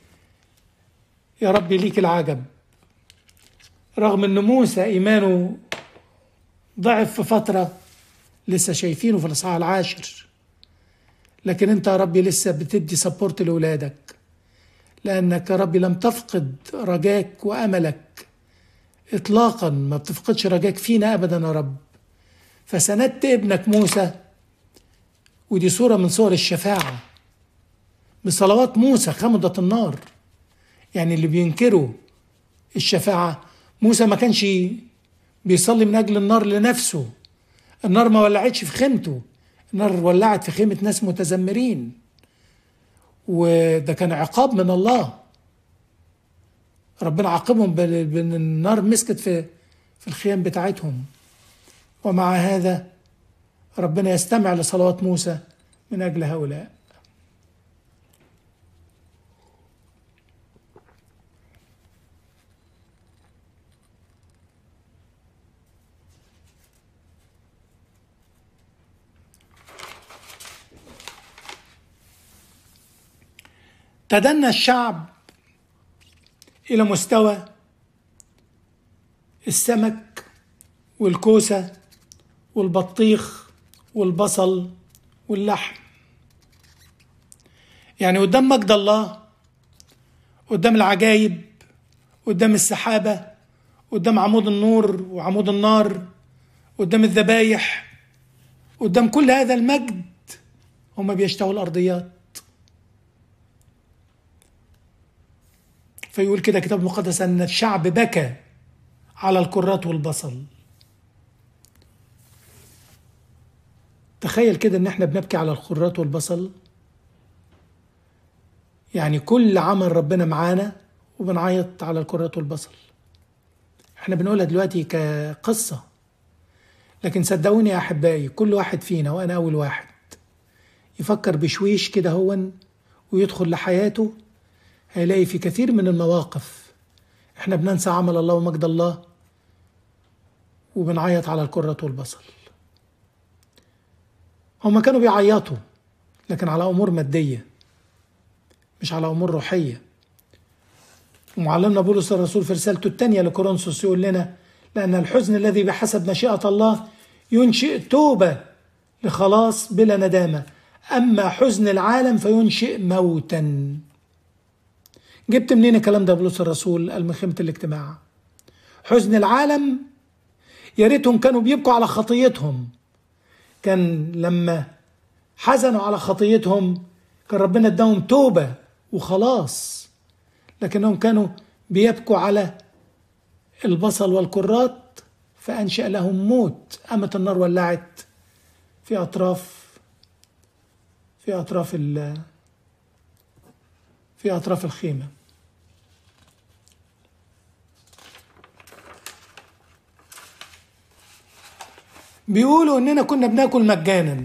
يا رب ليك العجب رغم ان موسى ايمانه ضعف في فتره لسه شايفينه في الاصحاح العاشر لكن انت يا ربي لسه بتدي سبورت لاولادك لانك يا ربي لم تفقد رجاك واملك اطلاقا ما بتفقدش رجاك فينا ابدا يا رب فسندت ابنك موسى ودي صوره من صور الشفاعه بصلوات موسى خمضت النار يعني اللي بينكروا الشفاعه موسى ما كانش بيصلي من اجل النار لنفسه النار ما ولعتش في خيمته النار ولعت في خيمه ناس متذمرين وده كان عقاب من الله ربنا عاقبهم بان النار مسكت في في الخيام بتاعتهم ومع هذا ربنا يستمع لصلوات موسى من اجل هؤلاء تدنى الشعب الى مستوى السمك والكوسه والبطيخ والبصل واللحم يعني قدام مجد الله قدام العجايب قدام السحابه قدام عمود النور وعمود النار قدام الذبايح قدام كل هذا المجد هم بيشتهوا الارضيات فيقول كده كتاب المقدس ان الشعب بكى على الكرات والبصل تخيل كده ان احنا بنبكي على الكرات والبصل يعني كل عمل ربنا معانا وبنعيط على الكرات والبصل احنا بنقولها دلوقتي كقصة لكن صدقوني يا احبائي كل واحد فينا وانا اول واحد يفكر بشويش كده هون ويدخل لحياته هيلاقي في كثير من المواقف احنا بننسى عمل الله ومجد الله وبنعيط على الكرة والبصل هما كانوا بيعيطوا لكن على أمور مادية مش على أمور روحية ومعلمنا بولس الرسول في رسالته الثانية لكورنثوس يقول لنا لأن الحزن الذي بحسب مشيئة الله ينشئ توبة لخلاص بلا ندامة أما حزن العالم فينشئ موتا جبت منين الكلام ده بولس الرسول قال من خيمة الاجتماع حزن العالم يا ريتهم كانوا بيبكوا على خطيتهم كان لما حزنوا على خطيتهم كان ربنا اداهم توبة وخلاص لكنهم كانوا بيبكوا على البصل والكرات فأنشأ لهم موت قامت النار ولعت في أطراف في أطراف في أطراف الخيمة بيقولوا اننا كنا بناكل مجانا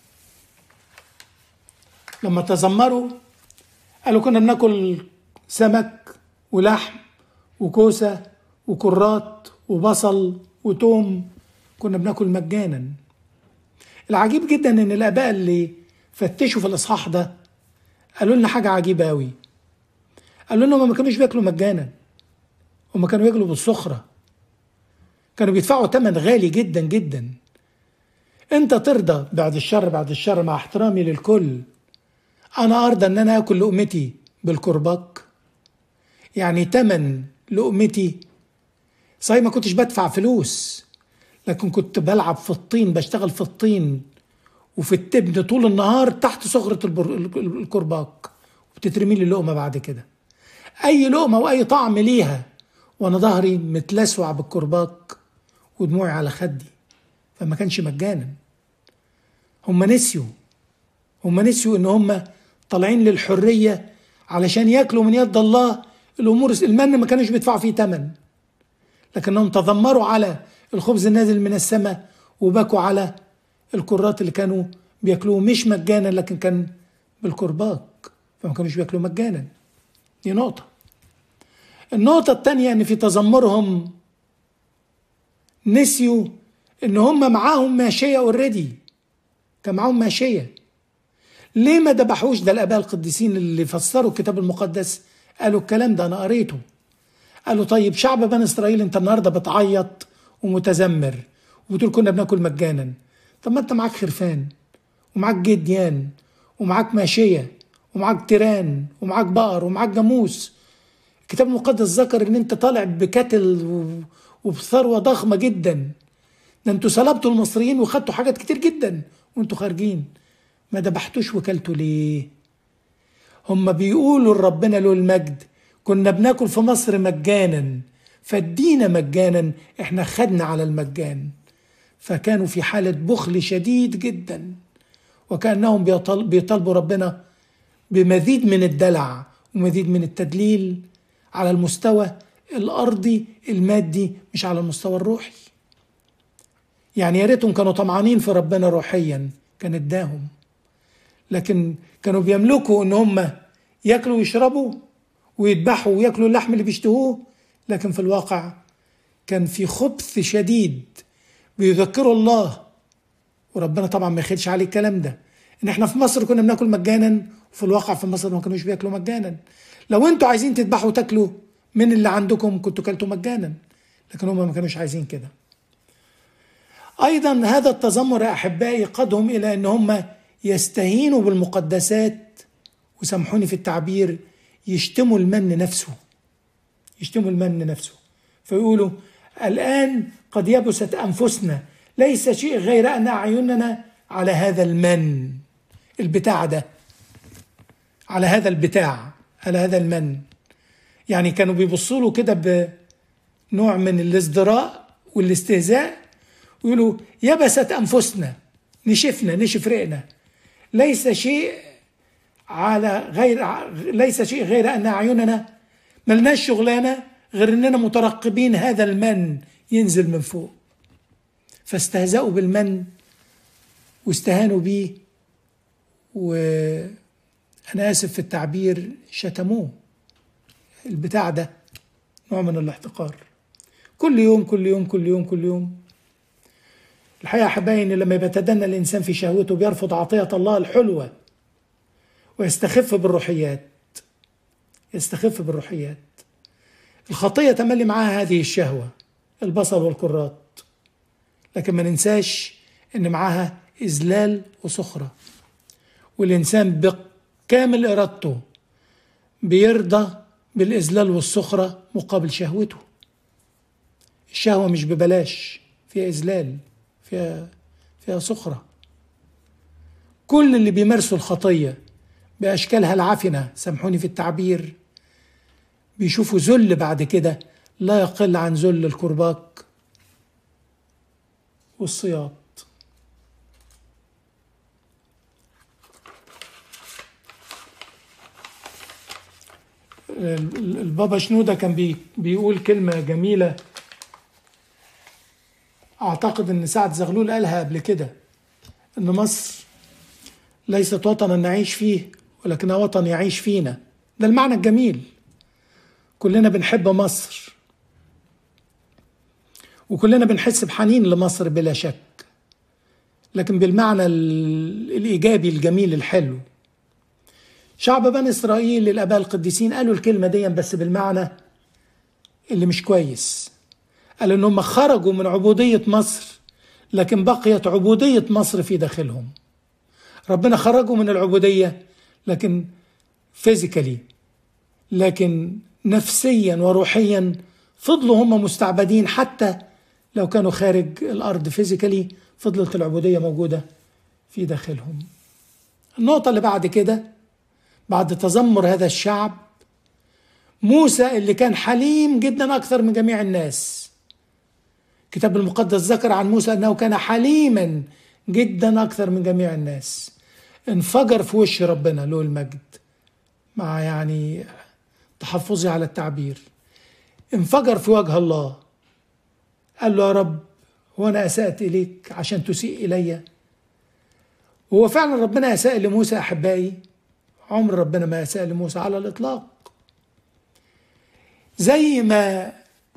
لما تذمروا قالوا كنا بناكل سمك ولحم وكوسه وكرات وبصل وتوم كنا بناكل مجانا العجيب جدا ان الاباء اللي فتشوا في الاصحاح ده قالوا لنا حاجه عجيبه قوي قالوا لنا هم ما كانوش بياكلوا مجانا هم كانوا بياكلوا بالسخره كانوا بيدفعوا ثمن غالي جدا جدا انت ترضى بعد الشر بعد الشر مع احترامي للكل انا ارضى ان انا اكل لقمتي بالكرباج يعني تمن لقمتي صحيح ما كنتش بدفع فلوس لكن كنت بلعب في الطين بشتغل في الطين وفي التبن طول النهار تحت صخرة الكرباج وبتترمي لي لقمة بعد كده أي لقمة وأي طعم ليها وأنا ظهري متلسوع بالكرباج ودموعي على خدي فما كانش مجانا هم نسيوا هم نسيوا ان هم طالعين للحرية علشان ياكلوا من يد الله الامور المن ما كانوش بيدفعوا فيه ثمن لكنهم تذمروا على الخبز النازل من السماء وبكوا على الكرات اللي كانوا بياكلوه مش مجانا لكن كان بالكرباج فما كانوش بياكلوا مجانا دي نقطة النقطة الثانية ان في تذمرهم نسيوا ان هم معاهم ماشية اوريدي كان معاهم ماشية ليه ما ذبحوش ده الاباء القديسين اللي فسروا الكتاب المقدس قالوا الكلام ده انا قريته قالوا طيب شعب بني اسرائيل انت النهارده بتعيط ومتذمر وبتقول كنا بناكل مجانا طب ما انت معاك خرفان ومعاك جديان ومعاك ماشيه ومعاك تيران ومعاك بقر ومعاك جاموس الكتاب المقدس ذكر ان انت طالع بكتل وبثروه ضخمه جدا ده انتوا سلبتوا المصريين وخدتوا حاجات كتير جدا وانتوا خارجين ما ذبحتوش وكلتوا ليه هم بيقولوا لربنا له المجد كنا بناكل في مصر مجانا فادينا مجانا احنا خدنا على المجان فكانوا في حالة بخل شديد جدا وكأنهم بيطالبوا ربنا بمزيد من الدلع ومزيد من التدليل على المستوى الأرضي المادي مش على المستوى الروحي يعني يا ريتهم كانوا طمعانين في ربنا روحيا كان اداهم لكن كانوا بيملكوا ان هم ياكلوا ويشربوا ويذبحوا وياكلوا اللحم اللي بيشتهوه لكن في الواقع كان في خبث شديد بيذكروا الله وربنا طبعا ما يخدش عليه الكلام ده ان احنا في مصر كنا بناكل مجانا وفي الواقع في مصر ما كانوش بياكلوا مجانا لو انتوا عايزين تذبحوا وتاكلوا من اللي عندكم كنتوا كلتوا مجانا لكن هم ما كانوش عايزين كده ايضا هذا التذمر يا احبائي قادهم الى ان هم يستهينوا بالمقدسات وسامحوني في التعبير يشتموا المن نفسه يشتموا المن نفسه فيقولوا الآن قد يبست أنفسنا ليس شيء غير أن أعيننا على هذا المن البتاع ده على هذا البتاع على هذا المن يعني كانوا بيبصوا له كده بنوع من الازدراء والاستهزاء ويقولوا يبست أنفسنا نشفنا نشف رئنا ليس شيء على غير ليس شيء غير ان اعيننا ملناش شغلانه غير اننا مترقبين هذا المن ينزل من فوق فاستهزأوا بالمن واستهانوا بيه وأنا آسف في التعبير شتموه البتاع ده نوع من الاحتقار كل يوم كل يوم كل يوم كل يوم الحقيقة أحبائي إن لما يتدنى الإنسان في شهوته بيرفض عطية الله الحلوة ويستخف بالروحيات يستخف بالروحيات الخطية تملي معاها هذه الشهوة البصر والكرات لكن ما ننساش ان معاها اذلال وسخرة والانسان بكامل ارادته بيرضى بالاذلال والسخرة مقابل شهوته الشهوة مش ببلاش فيها اذلال فيها فيها سخرة كل اللي بيمارسوا الخطية بأشكالها العفنة سامحوني في التعبير بيشوفوا ذل بعد كده لا يقل عن ذل الكرباك والصياط البابا شنودة كان بيقول كلمة جميلة أعتقد إن سعد زغلول قالها قبل كده إن مصر ليست وطنا نعيش فيه ولكنها وطن يعيش فينا ده المعنى الجميل كلنا بنحب مصر وكلنا بنحس بحنين لمصر بلا شك لكن بالمعنى الإيجابي الجميل الحلو شعب بني إسرائيل الآباء القديسين قالوا الكلمة دي بس بالمعنى اللي مش كويس قالوا إن هم خرجوا من عبودية مصر لكن بقيت عبودية مصر في داخلهم ربنا خرجوا من العبودية لكن فيزيكالي لكن نفسيا وروحيا فضلوا هم مستعبدين حتى لو كانوا خارج الارض فيزيكالي فضلت العبوديه موجوده في داخلهم النقطه اللي بعد كده بعد تذمر هذا الشعب موسى اللي كان حليم جدا اكثر من جميع الناس الكتاب المقدس ذكر عن موسى انه كان حليما جدا اكثر من جميع الناس انفجر في وش ربنا له المجد مع يعني تحفظي على التعبير انفجر في وجه الله قال له يا رب هو أنا أسأت إليك عشان تسيء إلي وهو فعلا ربنا أساء لموسى أحبائي عمر ربنا ما أساء لموسى على الإطلاق زي ما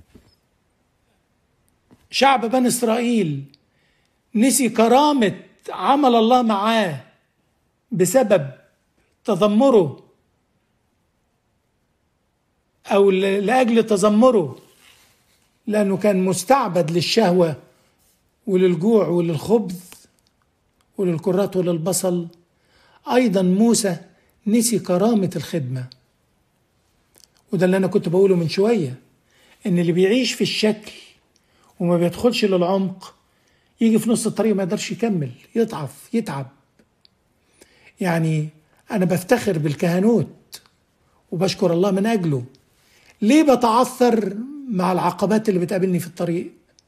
شعب بني إسرائيل نسي كرامة عمل الله معاه بسبب تذمره أو لأجل تذمره لأنه كان مستعبد للشهوة وللجوع وللخبز وللكرات وللبصل أيضا موسى نسي كرامة الخدمة وده اللي أنا كنت بقوله من شوية إن اللي بيعيش في الشكل وما بيدخلش للعمق يجي في نص الطريق ما يقدرش يكمل يضعف يتعب يعني أنا بفتخر بالكهنوت وبشكر الله من أجله ليه بتعثر مع العقبات اللي بتقابلني في الطريق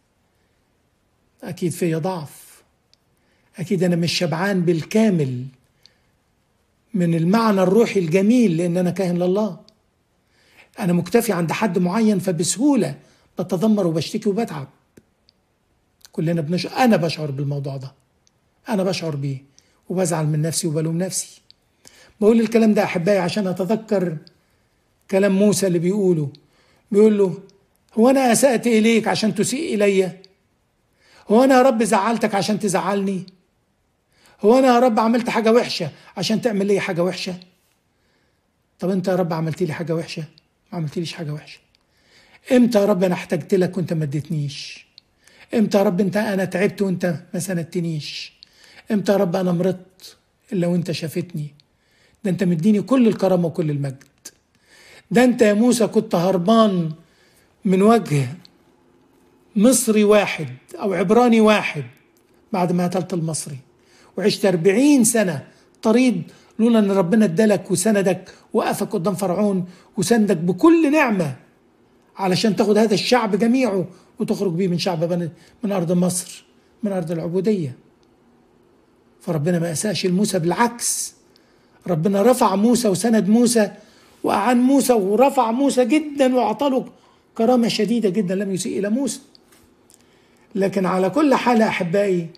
أكيد فيا ضعف أكيد أنا مش شبعان بالكامل من المعنى الروحي الجميل لأن أنا كاهن لله أنا مكتفي عند حد معين فبسهولة بتذمر وبشتكي وبتعب كلنا بنشعر أنا بشعر بالموضوع ده أنا بشعر بيه وبزعل من نفسي وبلوم نفسي بقول الكلام ده أحبائي عشان أتذكر كلام موسى اللي بيقوله بيقول له هو أنا أسأت إليك عشان تسيء إلي هو أنا يا رب زعلتك عشان تزعلني هو أنا يا رب عملت حاجة وحشة عشان تعمل لي حاجة وحشة طب أنت يا رب عملت لي حاجة وحشة ما عملتليش حاجة وحشة امتى يا رب انا احتجت لك وانت ما اديتنيش امتى يا رب انت انا تعبت وانت ما سندتنيش امتى يا رب انا مرضت الا وانت شافتني ده انت مديني كل الكرامة وكل المجد ده انت يا موسى كنت هربان من وجه مصري واحد او عبراني واحد بعد ما قتلت المصري وعشت أربعين سنة طريد لولا ان ربنا ادالك وسندك وقفك قدام فرعون وسندك بكل نعمه علشان تاخد هذا الشعب جميعه وتخرج بيه من شعب بني من ارض مصر من ارض العبوديه فربنا ما اساش لموسى بالعكس ربنا رفع موسى وسند موسى واعان موسى ورفع موسى جدا واعطى كرامه شديده جدا لم يسيء الى موسى لكن على كل حال احبائي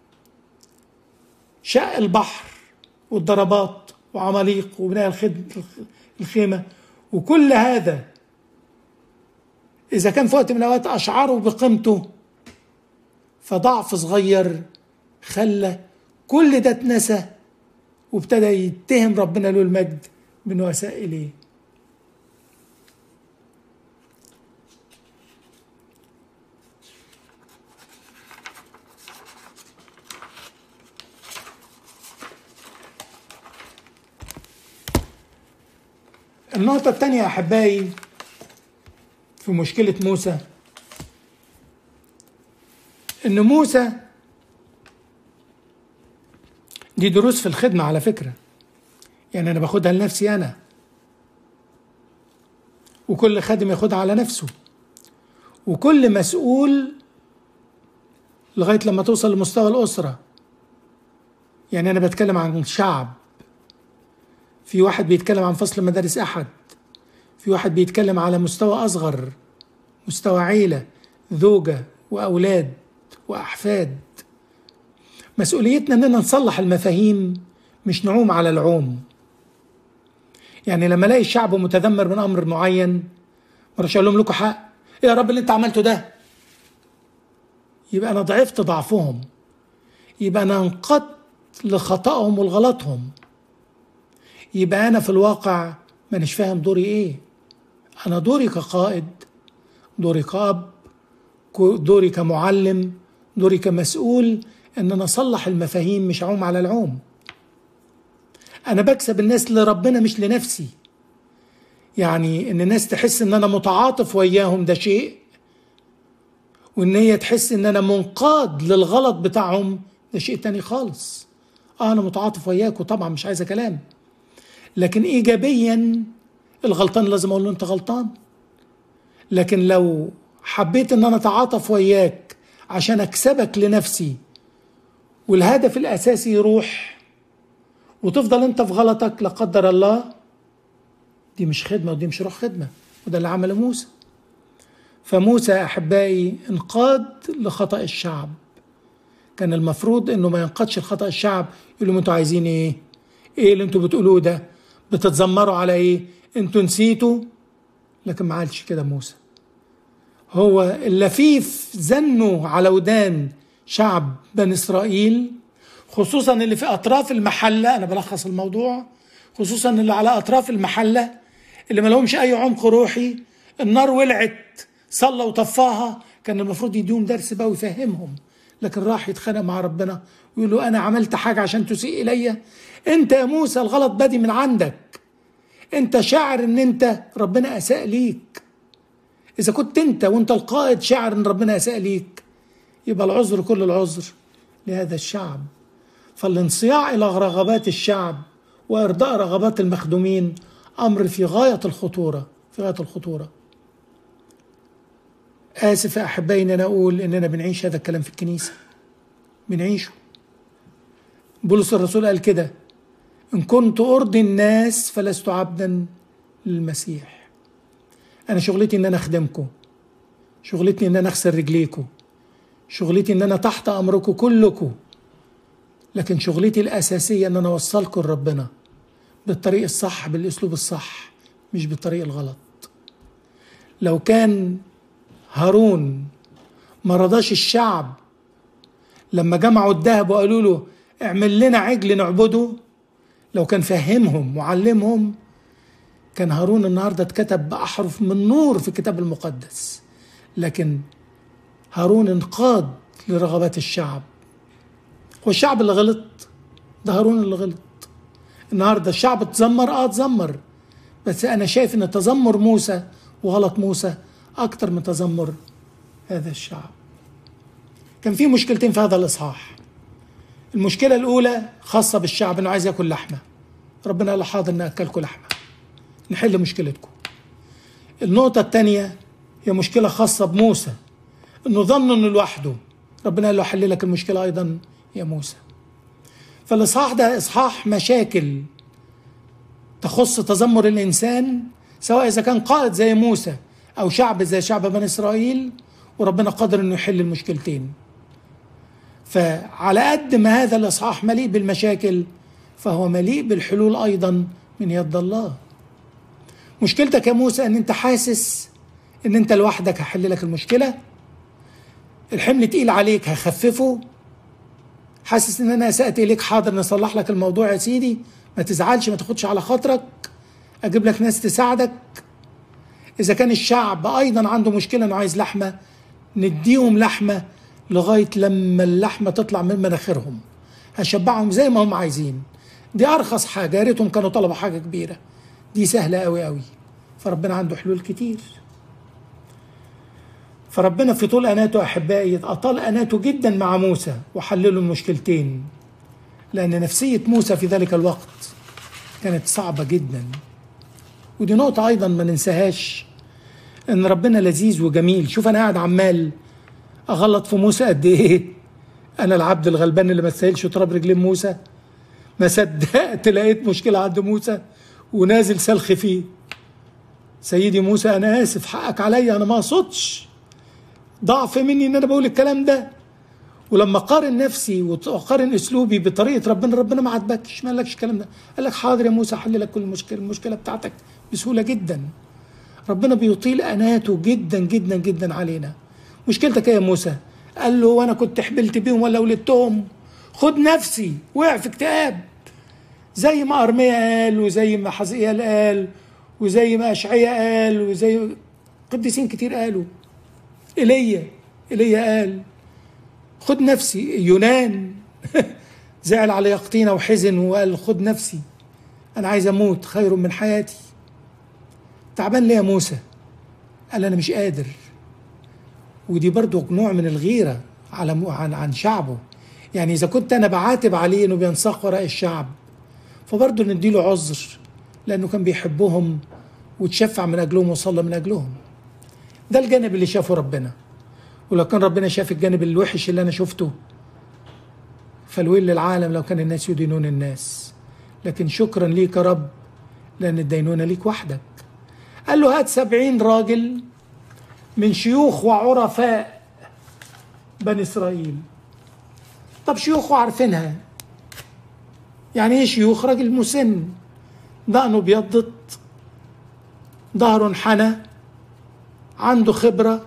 شق البحر والضربات وعماليق وبناء الخيمة وكل هذا إذا كان في وقت من الأوقات أشعروا بقيمته فضعف صغير خلى كل ده اتنسى وابتدى يتهم ربنا له المجد بأنه أساء إليه النقطة الثانية يا أحبائي في مشكلة موسى إن موسى دي دروس في الخدمة على فكرة يعني أنا باخدها لنفسي أنا وكل خادم ياخدها على نفسه وكل مسؤول لغاية لما توصل لمستوى الأسرة يعني أنا بتكلم عن شعب في واحد بيتكلم عن فصل مدارس أحد في واحد بيتكلم على مستوى أصغر مستوى عيلة زوجة وأولاد وأحفاد مسؤوليتنا إننا نصلح المفاهيم مش نعوم على العوم يعني لما الاقي الشعب متذمر من امر معين مرش اقول لهم لكم حق ايه يا رب اللي انت عملته ده يبقى انا ضعفت ضعفهم يبقى انا انقدت لخطأهم ولغلطهم يبقى أنا في الواقع مانيش فاهم دوري إيه أنا دوري كقائد دوري كأب دوري كمعلم دوري كمسؤول إن أنا أصلح المفاهيم مش أعوم على العوم أنا بكسب الناس لربنا مش لنفسي يعني إن الناس تحس إن أنا متعاطف وياهم ده شيء وإن هي تحس إن أنا منقاد للغلط بتاعهم ده شيء تاني خالص آه أنا متعاطف وياك طبعا مش عايزة كلام لكن ايجابيا الغلطان لازم اقول له انت غلطان لكن لو حبيت ان انا اتعاطف وياك عشان اكسبك لنفسي والهدف الاساسي يروح وتفضل انت في غلطك لا قدر الله دي مش خدمه ودي مش روح خدمه وده اللي عمله موسى فموسى احبائي انقاد لخطا الشعب كان المفروض انه ما ينقادش لخطا الشعب يقول لهم انتوا عايزين ايه ايه اللي انتوا بتقولوه ده بتتذمروا على ايه انتوا نسيتوا لكن ما عملش كده موسى هو اللفيف زنوا على ودان شعب بني اسرائيل خصوصا اللي في اطراف المحله انا بلخص الموضوع خصوصا اللي على اطراف المحله اللي ما لهمش اي عمق روحي النار ولعت صلى وطفاها كان المفروض يديهم درس بقى ويفهمهم لكن راح يتخانق مع ربنا ويقول له انا عملت حاجه عشان تسيء الي انت يا موسى الغلط بادي من عندك انت شاعر ان انت ربنا اساء ليك اذا كنت انت وانت القائد شاعر ان ربنا اساء ليك يبقى العذر كل العذر لهذا الشعب فالانصياع الى رغبات الشعب وارضاء رغبات المخدومين امر في غايه الخطوره في غايه الخطوره اسف يا احبائي ان انا اقول اننا بنعيش هذا الكلام في الكنيسه بنعيشه بولس الرسول قال كده ان كنت ارضي الناس فلست عبدا للمسيح انا شغلتي ان انا اخدمكم شغلتي ان انا اغسل رجليكم شغلتي ان انا تحت امركم كلكم لكن شغلتي الاساسيه ان انا اوصلكم لربنا بالطريق الصح بالاسلوب الصح مش بالطريق الغلط لو كان هارون ما رضاش الشعب لما جمعوا الذهب وقالوا له اعمل لنا عجل نعبده لو كان فهمهم وعلمهم كان هارون النهارده اتكتب بأحرف من نور في الكتاب المقدس لكن هارون انقاد لرغبات الشعب هو الشعب اللي غلط ده هارون اللي غلط النهارده الشعب اتذمر اه اتذمر بس انا شايف ان تذمر موسى وغلط موسى اكتر من تذمر هذا الشعب كان في مشكلتين في هذا الاصحاح المشكله الاولى خاصه بالشعب انه عايز ياكل لحمه ربنا قال حاضر ناكلكم لحمه نحل مشكلتكم النقطه الثانيه هي مشكله خاصه بموسى انه ظن انه لوحده ربنا قال له حل لك المشكله ايضا يا موسى فالاصحاح ده اصحاح مشاكل تخص تذمر الانسان سواء اذا كان قائد زي موسى او شعب زي شعب بني اسرائيل وربنا قادر انه يحل المشكلتين فعلى قد ما هذا الاصحاح مليء بالمشاكل فهو مليء بالحلول ايضا من يد الله مشكلتك يا موسى ان انت حاسس ان انت لوحدك هحل لك المشكله الحمل تقيل عليك هخففه حاسس ان انا اسات اليك حاضر نصلح لك الموضوع يا سيدي ما تزعلش ما تاخدش على خاطرك اجيب لك ناس تساعدك اذا كان الشعب ايضا عنده مشكله انه عايز لحمه نديهم لحمه لغايه لما اللحمه تطلع من مناخيرهم هشبعهم زي ما هم عايزين دي ارخص حاجه يا ريتهم كانوا طلبوا حاجه كبيره دي سهله قوي قوي فربنا عنده حلول كتير فربنا في طول اناته احبائي اطال اناته جدا مع موسى وحللوا المشكلتين لان نفسيه موسى في ذلك الوقت كانت صعبه جدا ودي نقطه ايضا ما ننساهاش ان ربنا لذيذ وجميل شوف انا قاعد عمال اغلط في موسى قد ايه انا العبد الغلبان اللي ما استاهلش تراب رجلين موسى ما صدقت لقيت مشكله عند موسى ونازل سلخ فيه سيدي موسى انا اسف حقك عليا انا ما اقصدش ضعف مني ان انا بقول الكلام ده ولما قارن نفسي وقارن اسلوبي بطريقه ربنا ربنا ما عاتبكش ما قالكش الكلام ده قال لك حاضر يا موسى حل لك كل المشكله المشكله بتاعتك بسهوله جدا ربنا بيطيل اناته جدا جدا جدا علينا مشكلتك ايه يا موسى قال له وانا كنت حبلت بيهم ولا ولدتهم خد نفسي وقع في اكتئاب زي ما ارميا قال وزي ما حزقيال قال وزي ما اشعيا قال وزي قديسين كتير قالوا ايليا ايليا قال خد نفسي يونان زعل على يقطينة وحزن وقال خد نفسي انا عايز اموت خير من حياتي تعبان ليه يا موسى قال انا مش قادر ودي برضو نوع من الغيرة على عن عن شعبه يعني إذا كنت أنا بعاتب عليه إنه بينساق وراء الشعب فبرضه نديله عذر لأنه كان بيحبهم وتشفع من أجلهم وصلى من أجلهم ده الجانب اللي شافه ربنا ولو كان ربنا شاف الجانب الوحش اللي أنا شفته فالويل للعالم لو كان الناس يدينون الناس لكن شكرا ليك يا رب لأن الدينونة ليك وحدك قال له هات سبعين راجل من شيوخ وعرفاء بني إسرائيل طب شيوخه عارفينها يعني ايه شيوخ راجل مسن دقنه بيضت ظهره انحنى عنده خبرة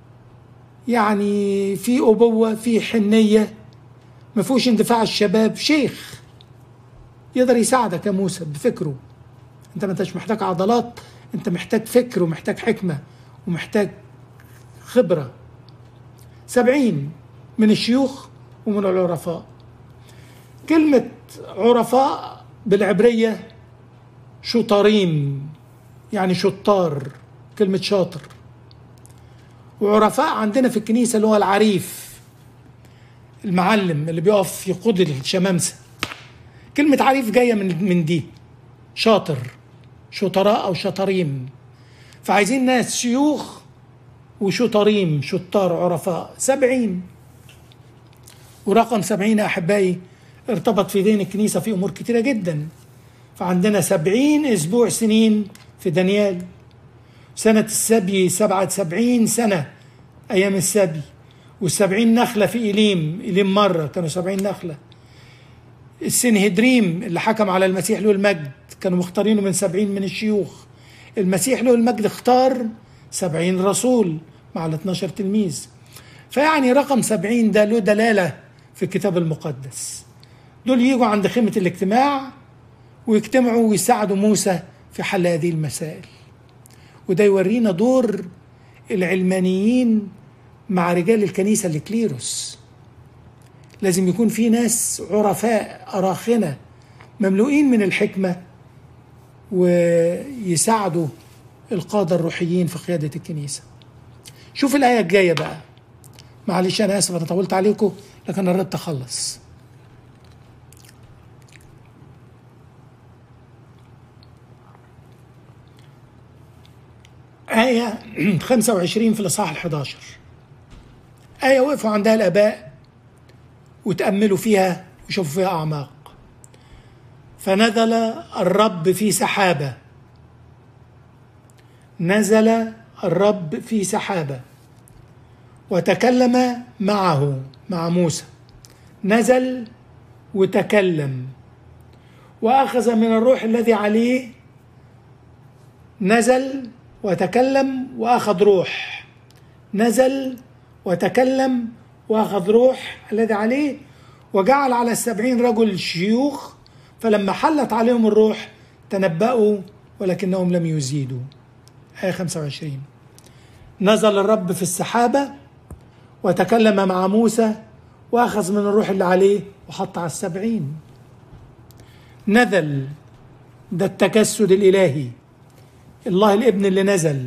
يعني في أبوة في حنية ما فيهوش اندفاع الشباب شيخ يقدر يساعدك يا موسى بفكره انت ما انتش محتاج عضلات انت محتاج فكر ومحتاج حكمة ومحتاج خبرة سبعين من الشيوخ ومن العرفاء كلمة عرفاء بالعبرية شطاريم يعني شطار كلمة شاطر وعرفاء عندنا في الكنيسة اللي هو العريف المعلم اللي بيقف يقود الشمامسة كلمة عريف جاية من من دي شاطر شطراء أو شطريم فعايزين ناس شيوخ وشطريم شطار عرفاء سبعين ورقم سبعين يا أحبائي ارتبط في دين الكنيسة في أمور كتيرة جدا فعندنا سبعين أسبوع سنين في دانيال سنة السبي سبعة سبعين سنة أيام السبي والسبعين نخلة في إليم إليم مرة كانوا سبعين نخلة السنهدريم اللي حكم على المسيح له المجد كانوا مختارينه من سبعين من الشيوخ المسيح له المجد اختار سبعين رسول مع ال 12 تلميذ فيعني رقم سبعين ده له دلالة في الكتاب المقدس دول يجوا عند خيمة الاجتماع ويجتمعوا ويساعدوا موسى في حل هذه المسائل وده يورينا دور العلمانيين مع رجال الكنيسة الكليروس لازم يكون في ناس عرفاء أراخنة مملوئين من الحكمة ويساعدوا القادة الروحيين في قيادة الكنيسة شوف الآية الجاية بقى معلش أنا آسف أنا طولت عليكم لكن أنا قربت أخلص آية 25 في الإصحاح ال 11 آية وقفوا عندها الآباء وتأملوا فيها وشوفوا فيها أعماق فنزل الرب في سحابة نزل الرب في سحابة وتكلم معه مع موسى نزل وتكلم وأخذ من الروح الذي عليه نزل وتكلم وأخذ روح نزل وتكلم وأخذ روح الذي عليه وجعل على السبعين رجل شيوخ فلما حلت عليهم الروح تنبأوا ولكنهم لم يزيدوا آية 25 نزل الرب في السحابة وتكلم مع موسى وأخذ من الروح اللي عليه وحط على السبعين نزل ده التجسد الإلهي الله الابن اللي نزل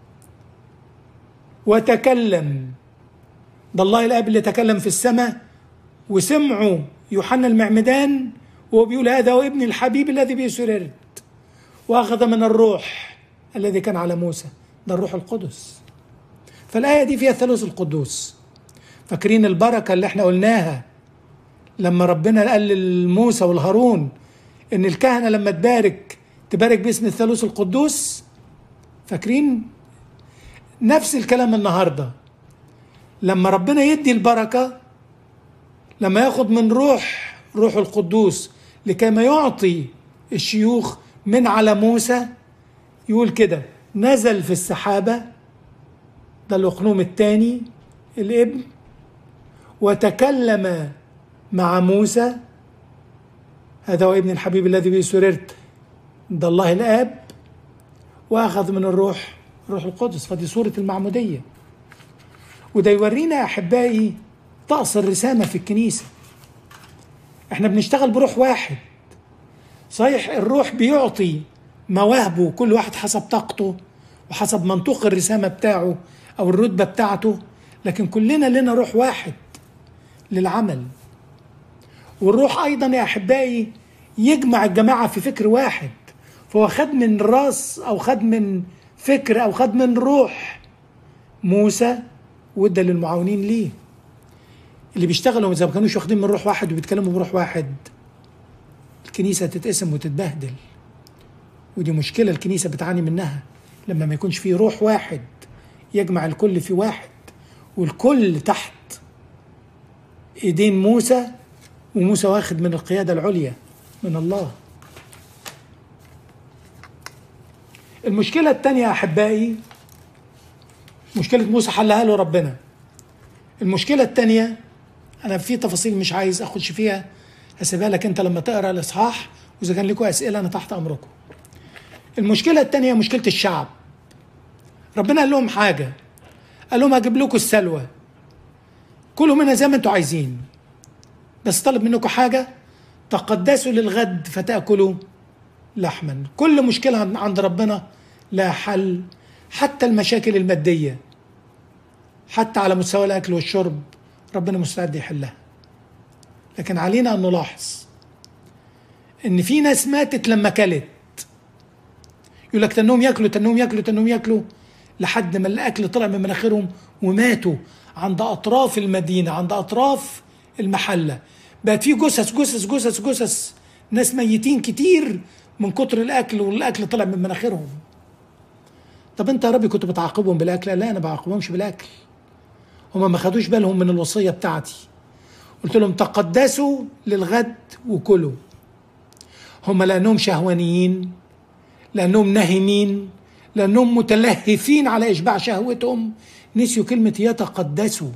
وتكلم ده الله الاب اللي تكلم في السماء وسمعوا يوحنا المعمدان وهو بيقول هذا هو ابن الحبيب الذي به سررت واخذ من الروح الذي كان على موسى ده الروح القدس فالايه دي فيها الثالوث القدوس فاكرين البركه اللي احنا قلناها لما ربنا قال لموسى والهارون ان الكهنه لما تبارك تبارك باسم الثالوث القدوس فاكرين نفس الكلام النهارده لما ربنا يدي البركه لما ياخد من روح روح القدوس لكي ما يعطي الشيوخ من على موسى يقول كده نزل في السحابه ده الاقنوم الثاني الابن وتكلم مع موسى هذا هو ابن الحبيب الذي به سررت ده الله الاب واخذ من الروح روح القدس فدي صوره المعموديه وده يورينا يا احبائي طقس الرسامه في الكنيسه احنا بنشتغل بروح واحد صحيح الروح بيعطي مواهبه كل واحد حسب طاقته وحسب منطوق الرسامه بتاعه او الرتبه بتاعته لكن كلنا لنا روح واحد للعمل والروح ايضا يا احبائي يجمع الجماعه في فكر واحد فهو خد من راس او خد من فكر او خد من روح موسى وادى للمعاونين ليه اللي بيشتغلوا اذا ما كانوش واخدين من روح واحد وبيتكلموا بروح واحد الكنيسه تتقسم وتتبهدل ودي مشكله الكنيسه بتعاني منها لما ما يكونش في روح واحد يجمع الكل في واحد والكل تحت ايدين موسى وموسى واخد من القياده العليا من الله المشكله الثانيه يا احبائي مشكله موسى حلها له ربنا المشكله الثانيه انا في تفاصيل مش عايز اخش فيها هسيبها لك انت لما تقرا الاصحاح واذا كان لكم اسئله انا تحت امركم المشكله الثانيه مشكله الشعب ربنا قال لهم حاجه قال لهم هجيب لكم السلوى كلوا منها زي ما انتم عايزين بس طلب منكم حاجه تقدسوا للغد فتاكلوا لحما كل مشكله عند ربنا لا حل حتى المشاكل الماديه حتى على مستوى الاكل والشرب ربنا مستعد يحلها لكن علينا ان نلاحظ ان في ناس ماتت لما كلت يقول لك تنهم ياكلوا تنهم ياكلوا تنهم ياكلوا لحد ما الاكل طلع من مناخيرهم وماتوا عند اطراف المدينه عند اطراف المحله بقت في جثث جثث جثث جثث ناس ميتين كتير من كتر الاكل والاكل طلع من مناخيرهم طب انت يا ربي كنت بتعاقبهم بالاكل لا انا بعاقبهمش بالاكل هما ما خدوش بالهم من الوصيه بتاعتي قلت لهم تقدسوا للغد وكلوا هم لانهم شهوانيين لانهم ناهمين لانهم متلهفين على اشباع شهوتهم نسيوا كلمه يتقدسوا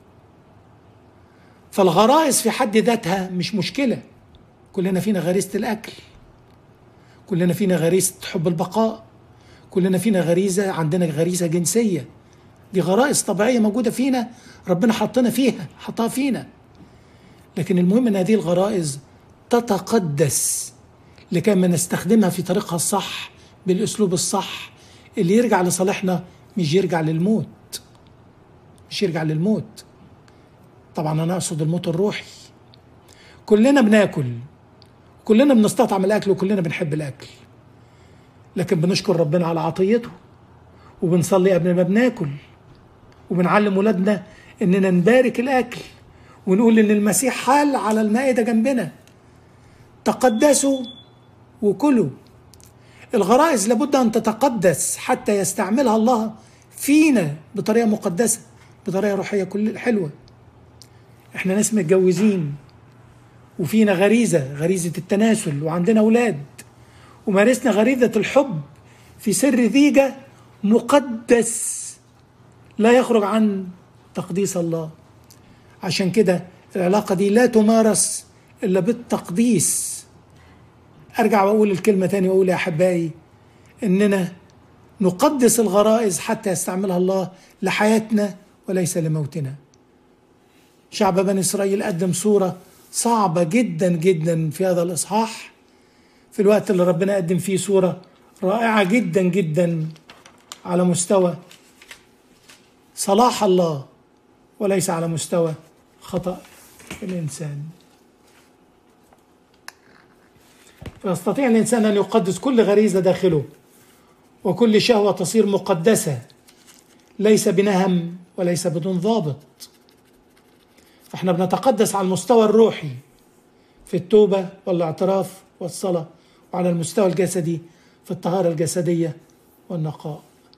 فالغرائز في حد ذاتها مش مشكله كلنا فينا غريزه الاكل كلنا فينا غريزه حب البقاء كلنا فينا غريزه عندنا غريزه جنسيه دي غرائز طبيعيه موجوده فينا ربنا حطنا فيها حطها فينا لكن المهم ان هذه الغرائز تتقدس لكي ما نستخدمها في طريقها الصح بالاسلوب الصح اللي يرجع لصالحنا مش يرجع للموت مش يرجع للموت طبعا انا اقصد الموت الروحي كلنا بناكل كلنا بنستطعم الاكل وكلنا بنحب الاكل لكن بنشكر ربنا على عطيته وبنصلي قبل ما بناكل وبنعلم ولادنا اننا نبارك الاكل ونقول ان المسيح حال على المائده جنبنا تقدسوا وكلوا الغرائز لابد ان تتقدس حتى يستعملها الله فينا بطريقه مقدسه بطريقه روحيه كل حلوه احنا ناس متجوزين وفينا غريزه غريزه التناسل وعندنا اولاد ومارسنا غريزه الحب في سر ذيجه مقدس لا يخرج عن تقديس الله عشان كده العلاقة دي لا تمارس إلا بالتقديس أرجع وأقول الكلمة تاني وأقول يا أحبائي إننا نقدس الغرائز حتى يستعملها الله لحياتنا وليس لموتنا شعب بني إسرائيل قدم صورة صعبة جدا جدا في هذا الإصحاح في الوقت اللي ربنا قدم فيه صورة رائعة جدا جدا على مستوى صلاح الله وليس على مستوى خطأ الإنسان فيستطيع الإنسان أن يقدس كل غريزة داخله وكل شهوة تصير مقدسة ليس بنهم وليس بدون ضابط فاحنا بنتقدس على المستوى الروحي في التوبة والاعتراف والصلاة وعلى المستوى الجسدي في الطهارة الجسدية والنقاء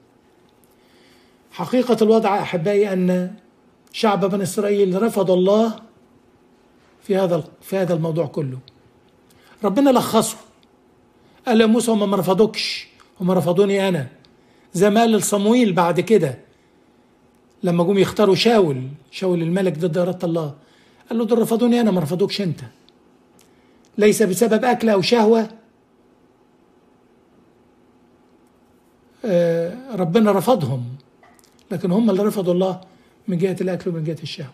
حقيقة الوضع أحبائي أن شعب بني إسرائيل رفض الله في هذا في هذا الموضوع كله ربنا لخصه قال يا موسى هم ما رفضوكش هم رفضوني أنا زي ما قال لصمويل بعد كده لما جم يختاروا شاول شاول الملك ضد إرادة الله قال له دول رفضوني أنا ما رفضوكش أنت ليس بسبب أكل أو شهوة ربنا رفضهم لكن هم اللي رفضوا الله من جهة الأكل ومن جهة الشهوة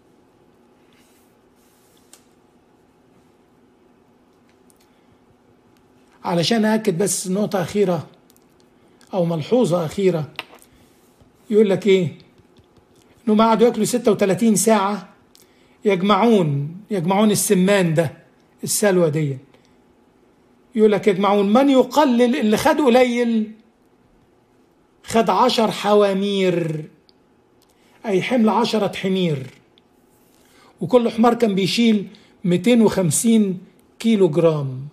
علشان أأكد بس نقطة أخيرة أو ملحوظة أخيرة يقول لك إيه إنهم قعدوا ياكلوا 36 ساعة يجمعون يجمعون السمان ده السلوى دي يقول لك يجمعون من يقلل اللي خد قليل خد عشر حوامير أي حمل عشرة حمير وكل حمار كان بيشيل 250 كيلو جرام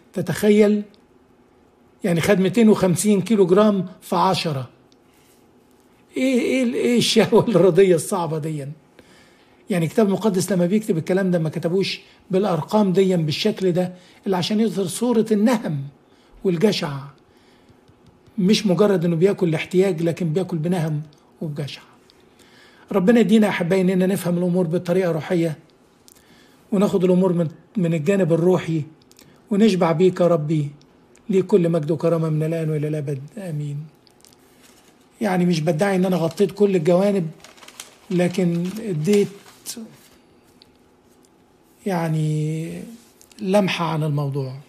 تتخيل يعني خد 250 كيلو جرام في عشرة ايه ايه ايه الشهوه الرضيه الصعبه دي يعني الكتاب المقدس لما بيكتب الكلام ده ما كتبوش بالارقام دي بالشكل ده اللي عشان يظهر صوره النهم والجشع مش مجرد انه بياكل الاحتياج لكن بياكل بنهم وبجشع ربنا يدينا يا احبائي اننا نفهم الامور بطريقه روحيه وناخد الامور من من الجانب الروحي ونشبع بيك يا ربي ليه كل مجد وكرامه من الان والى الابد امين يعني مش بدعي ان انا غطيت كل الجوانب لكن اديت يعني لمحه عن الموضوع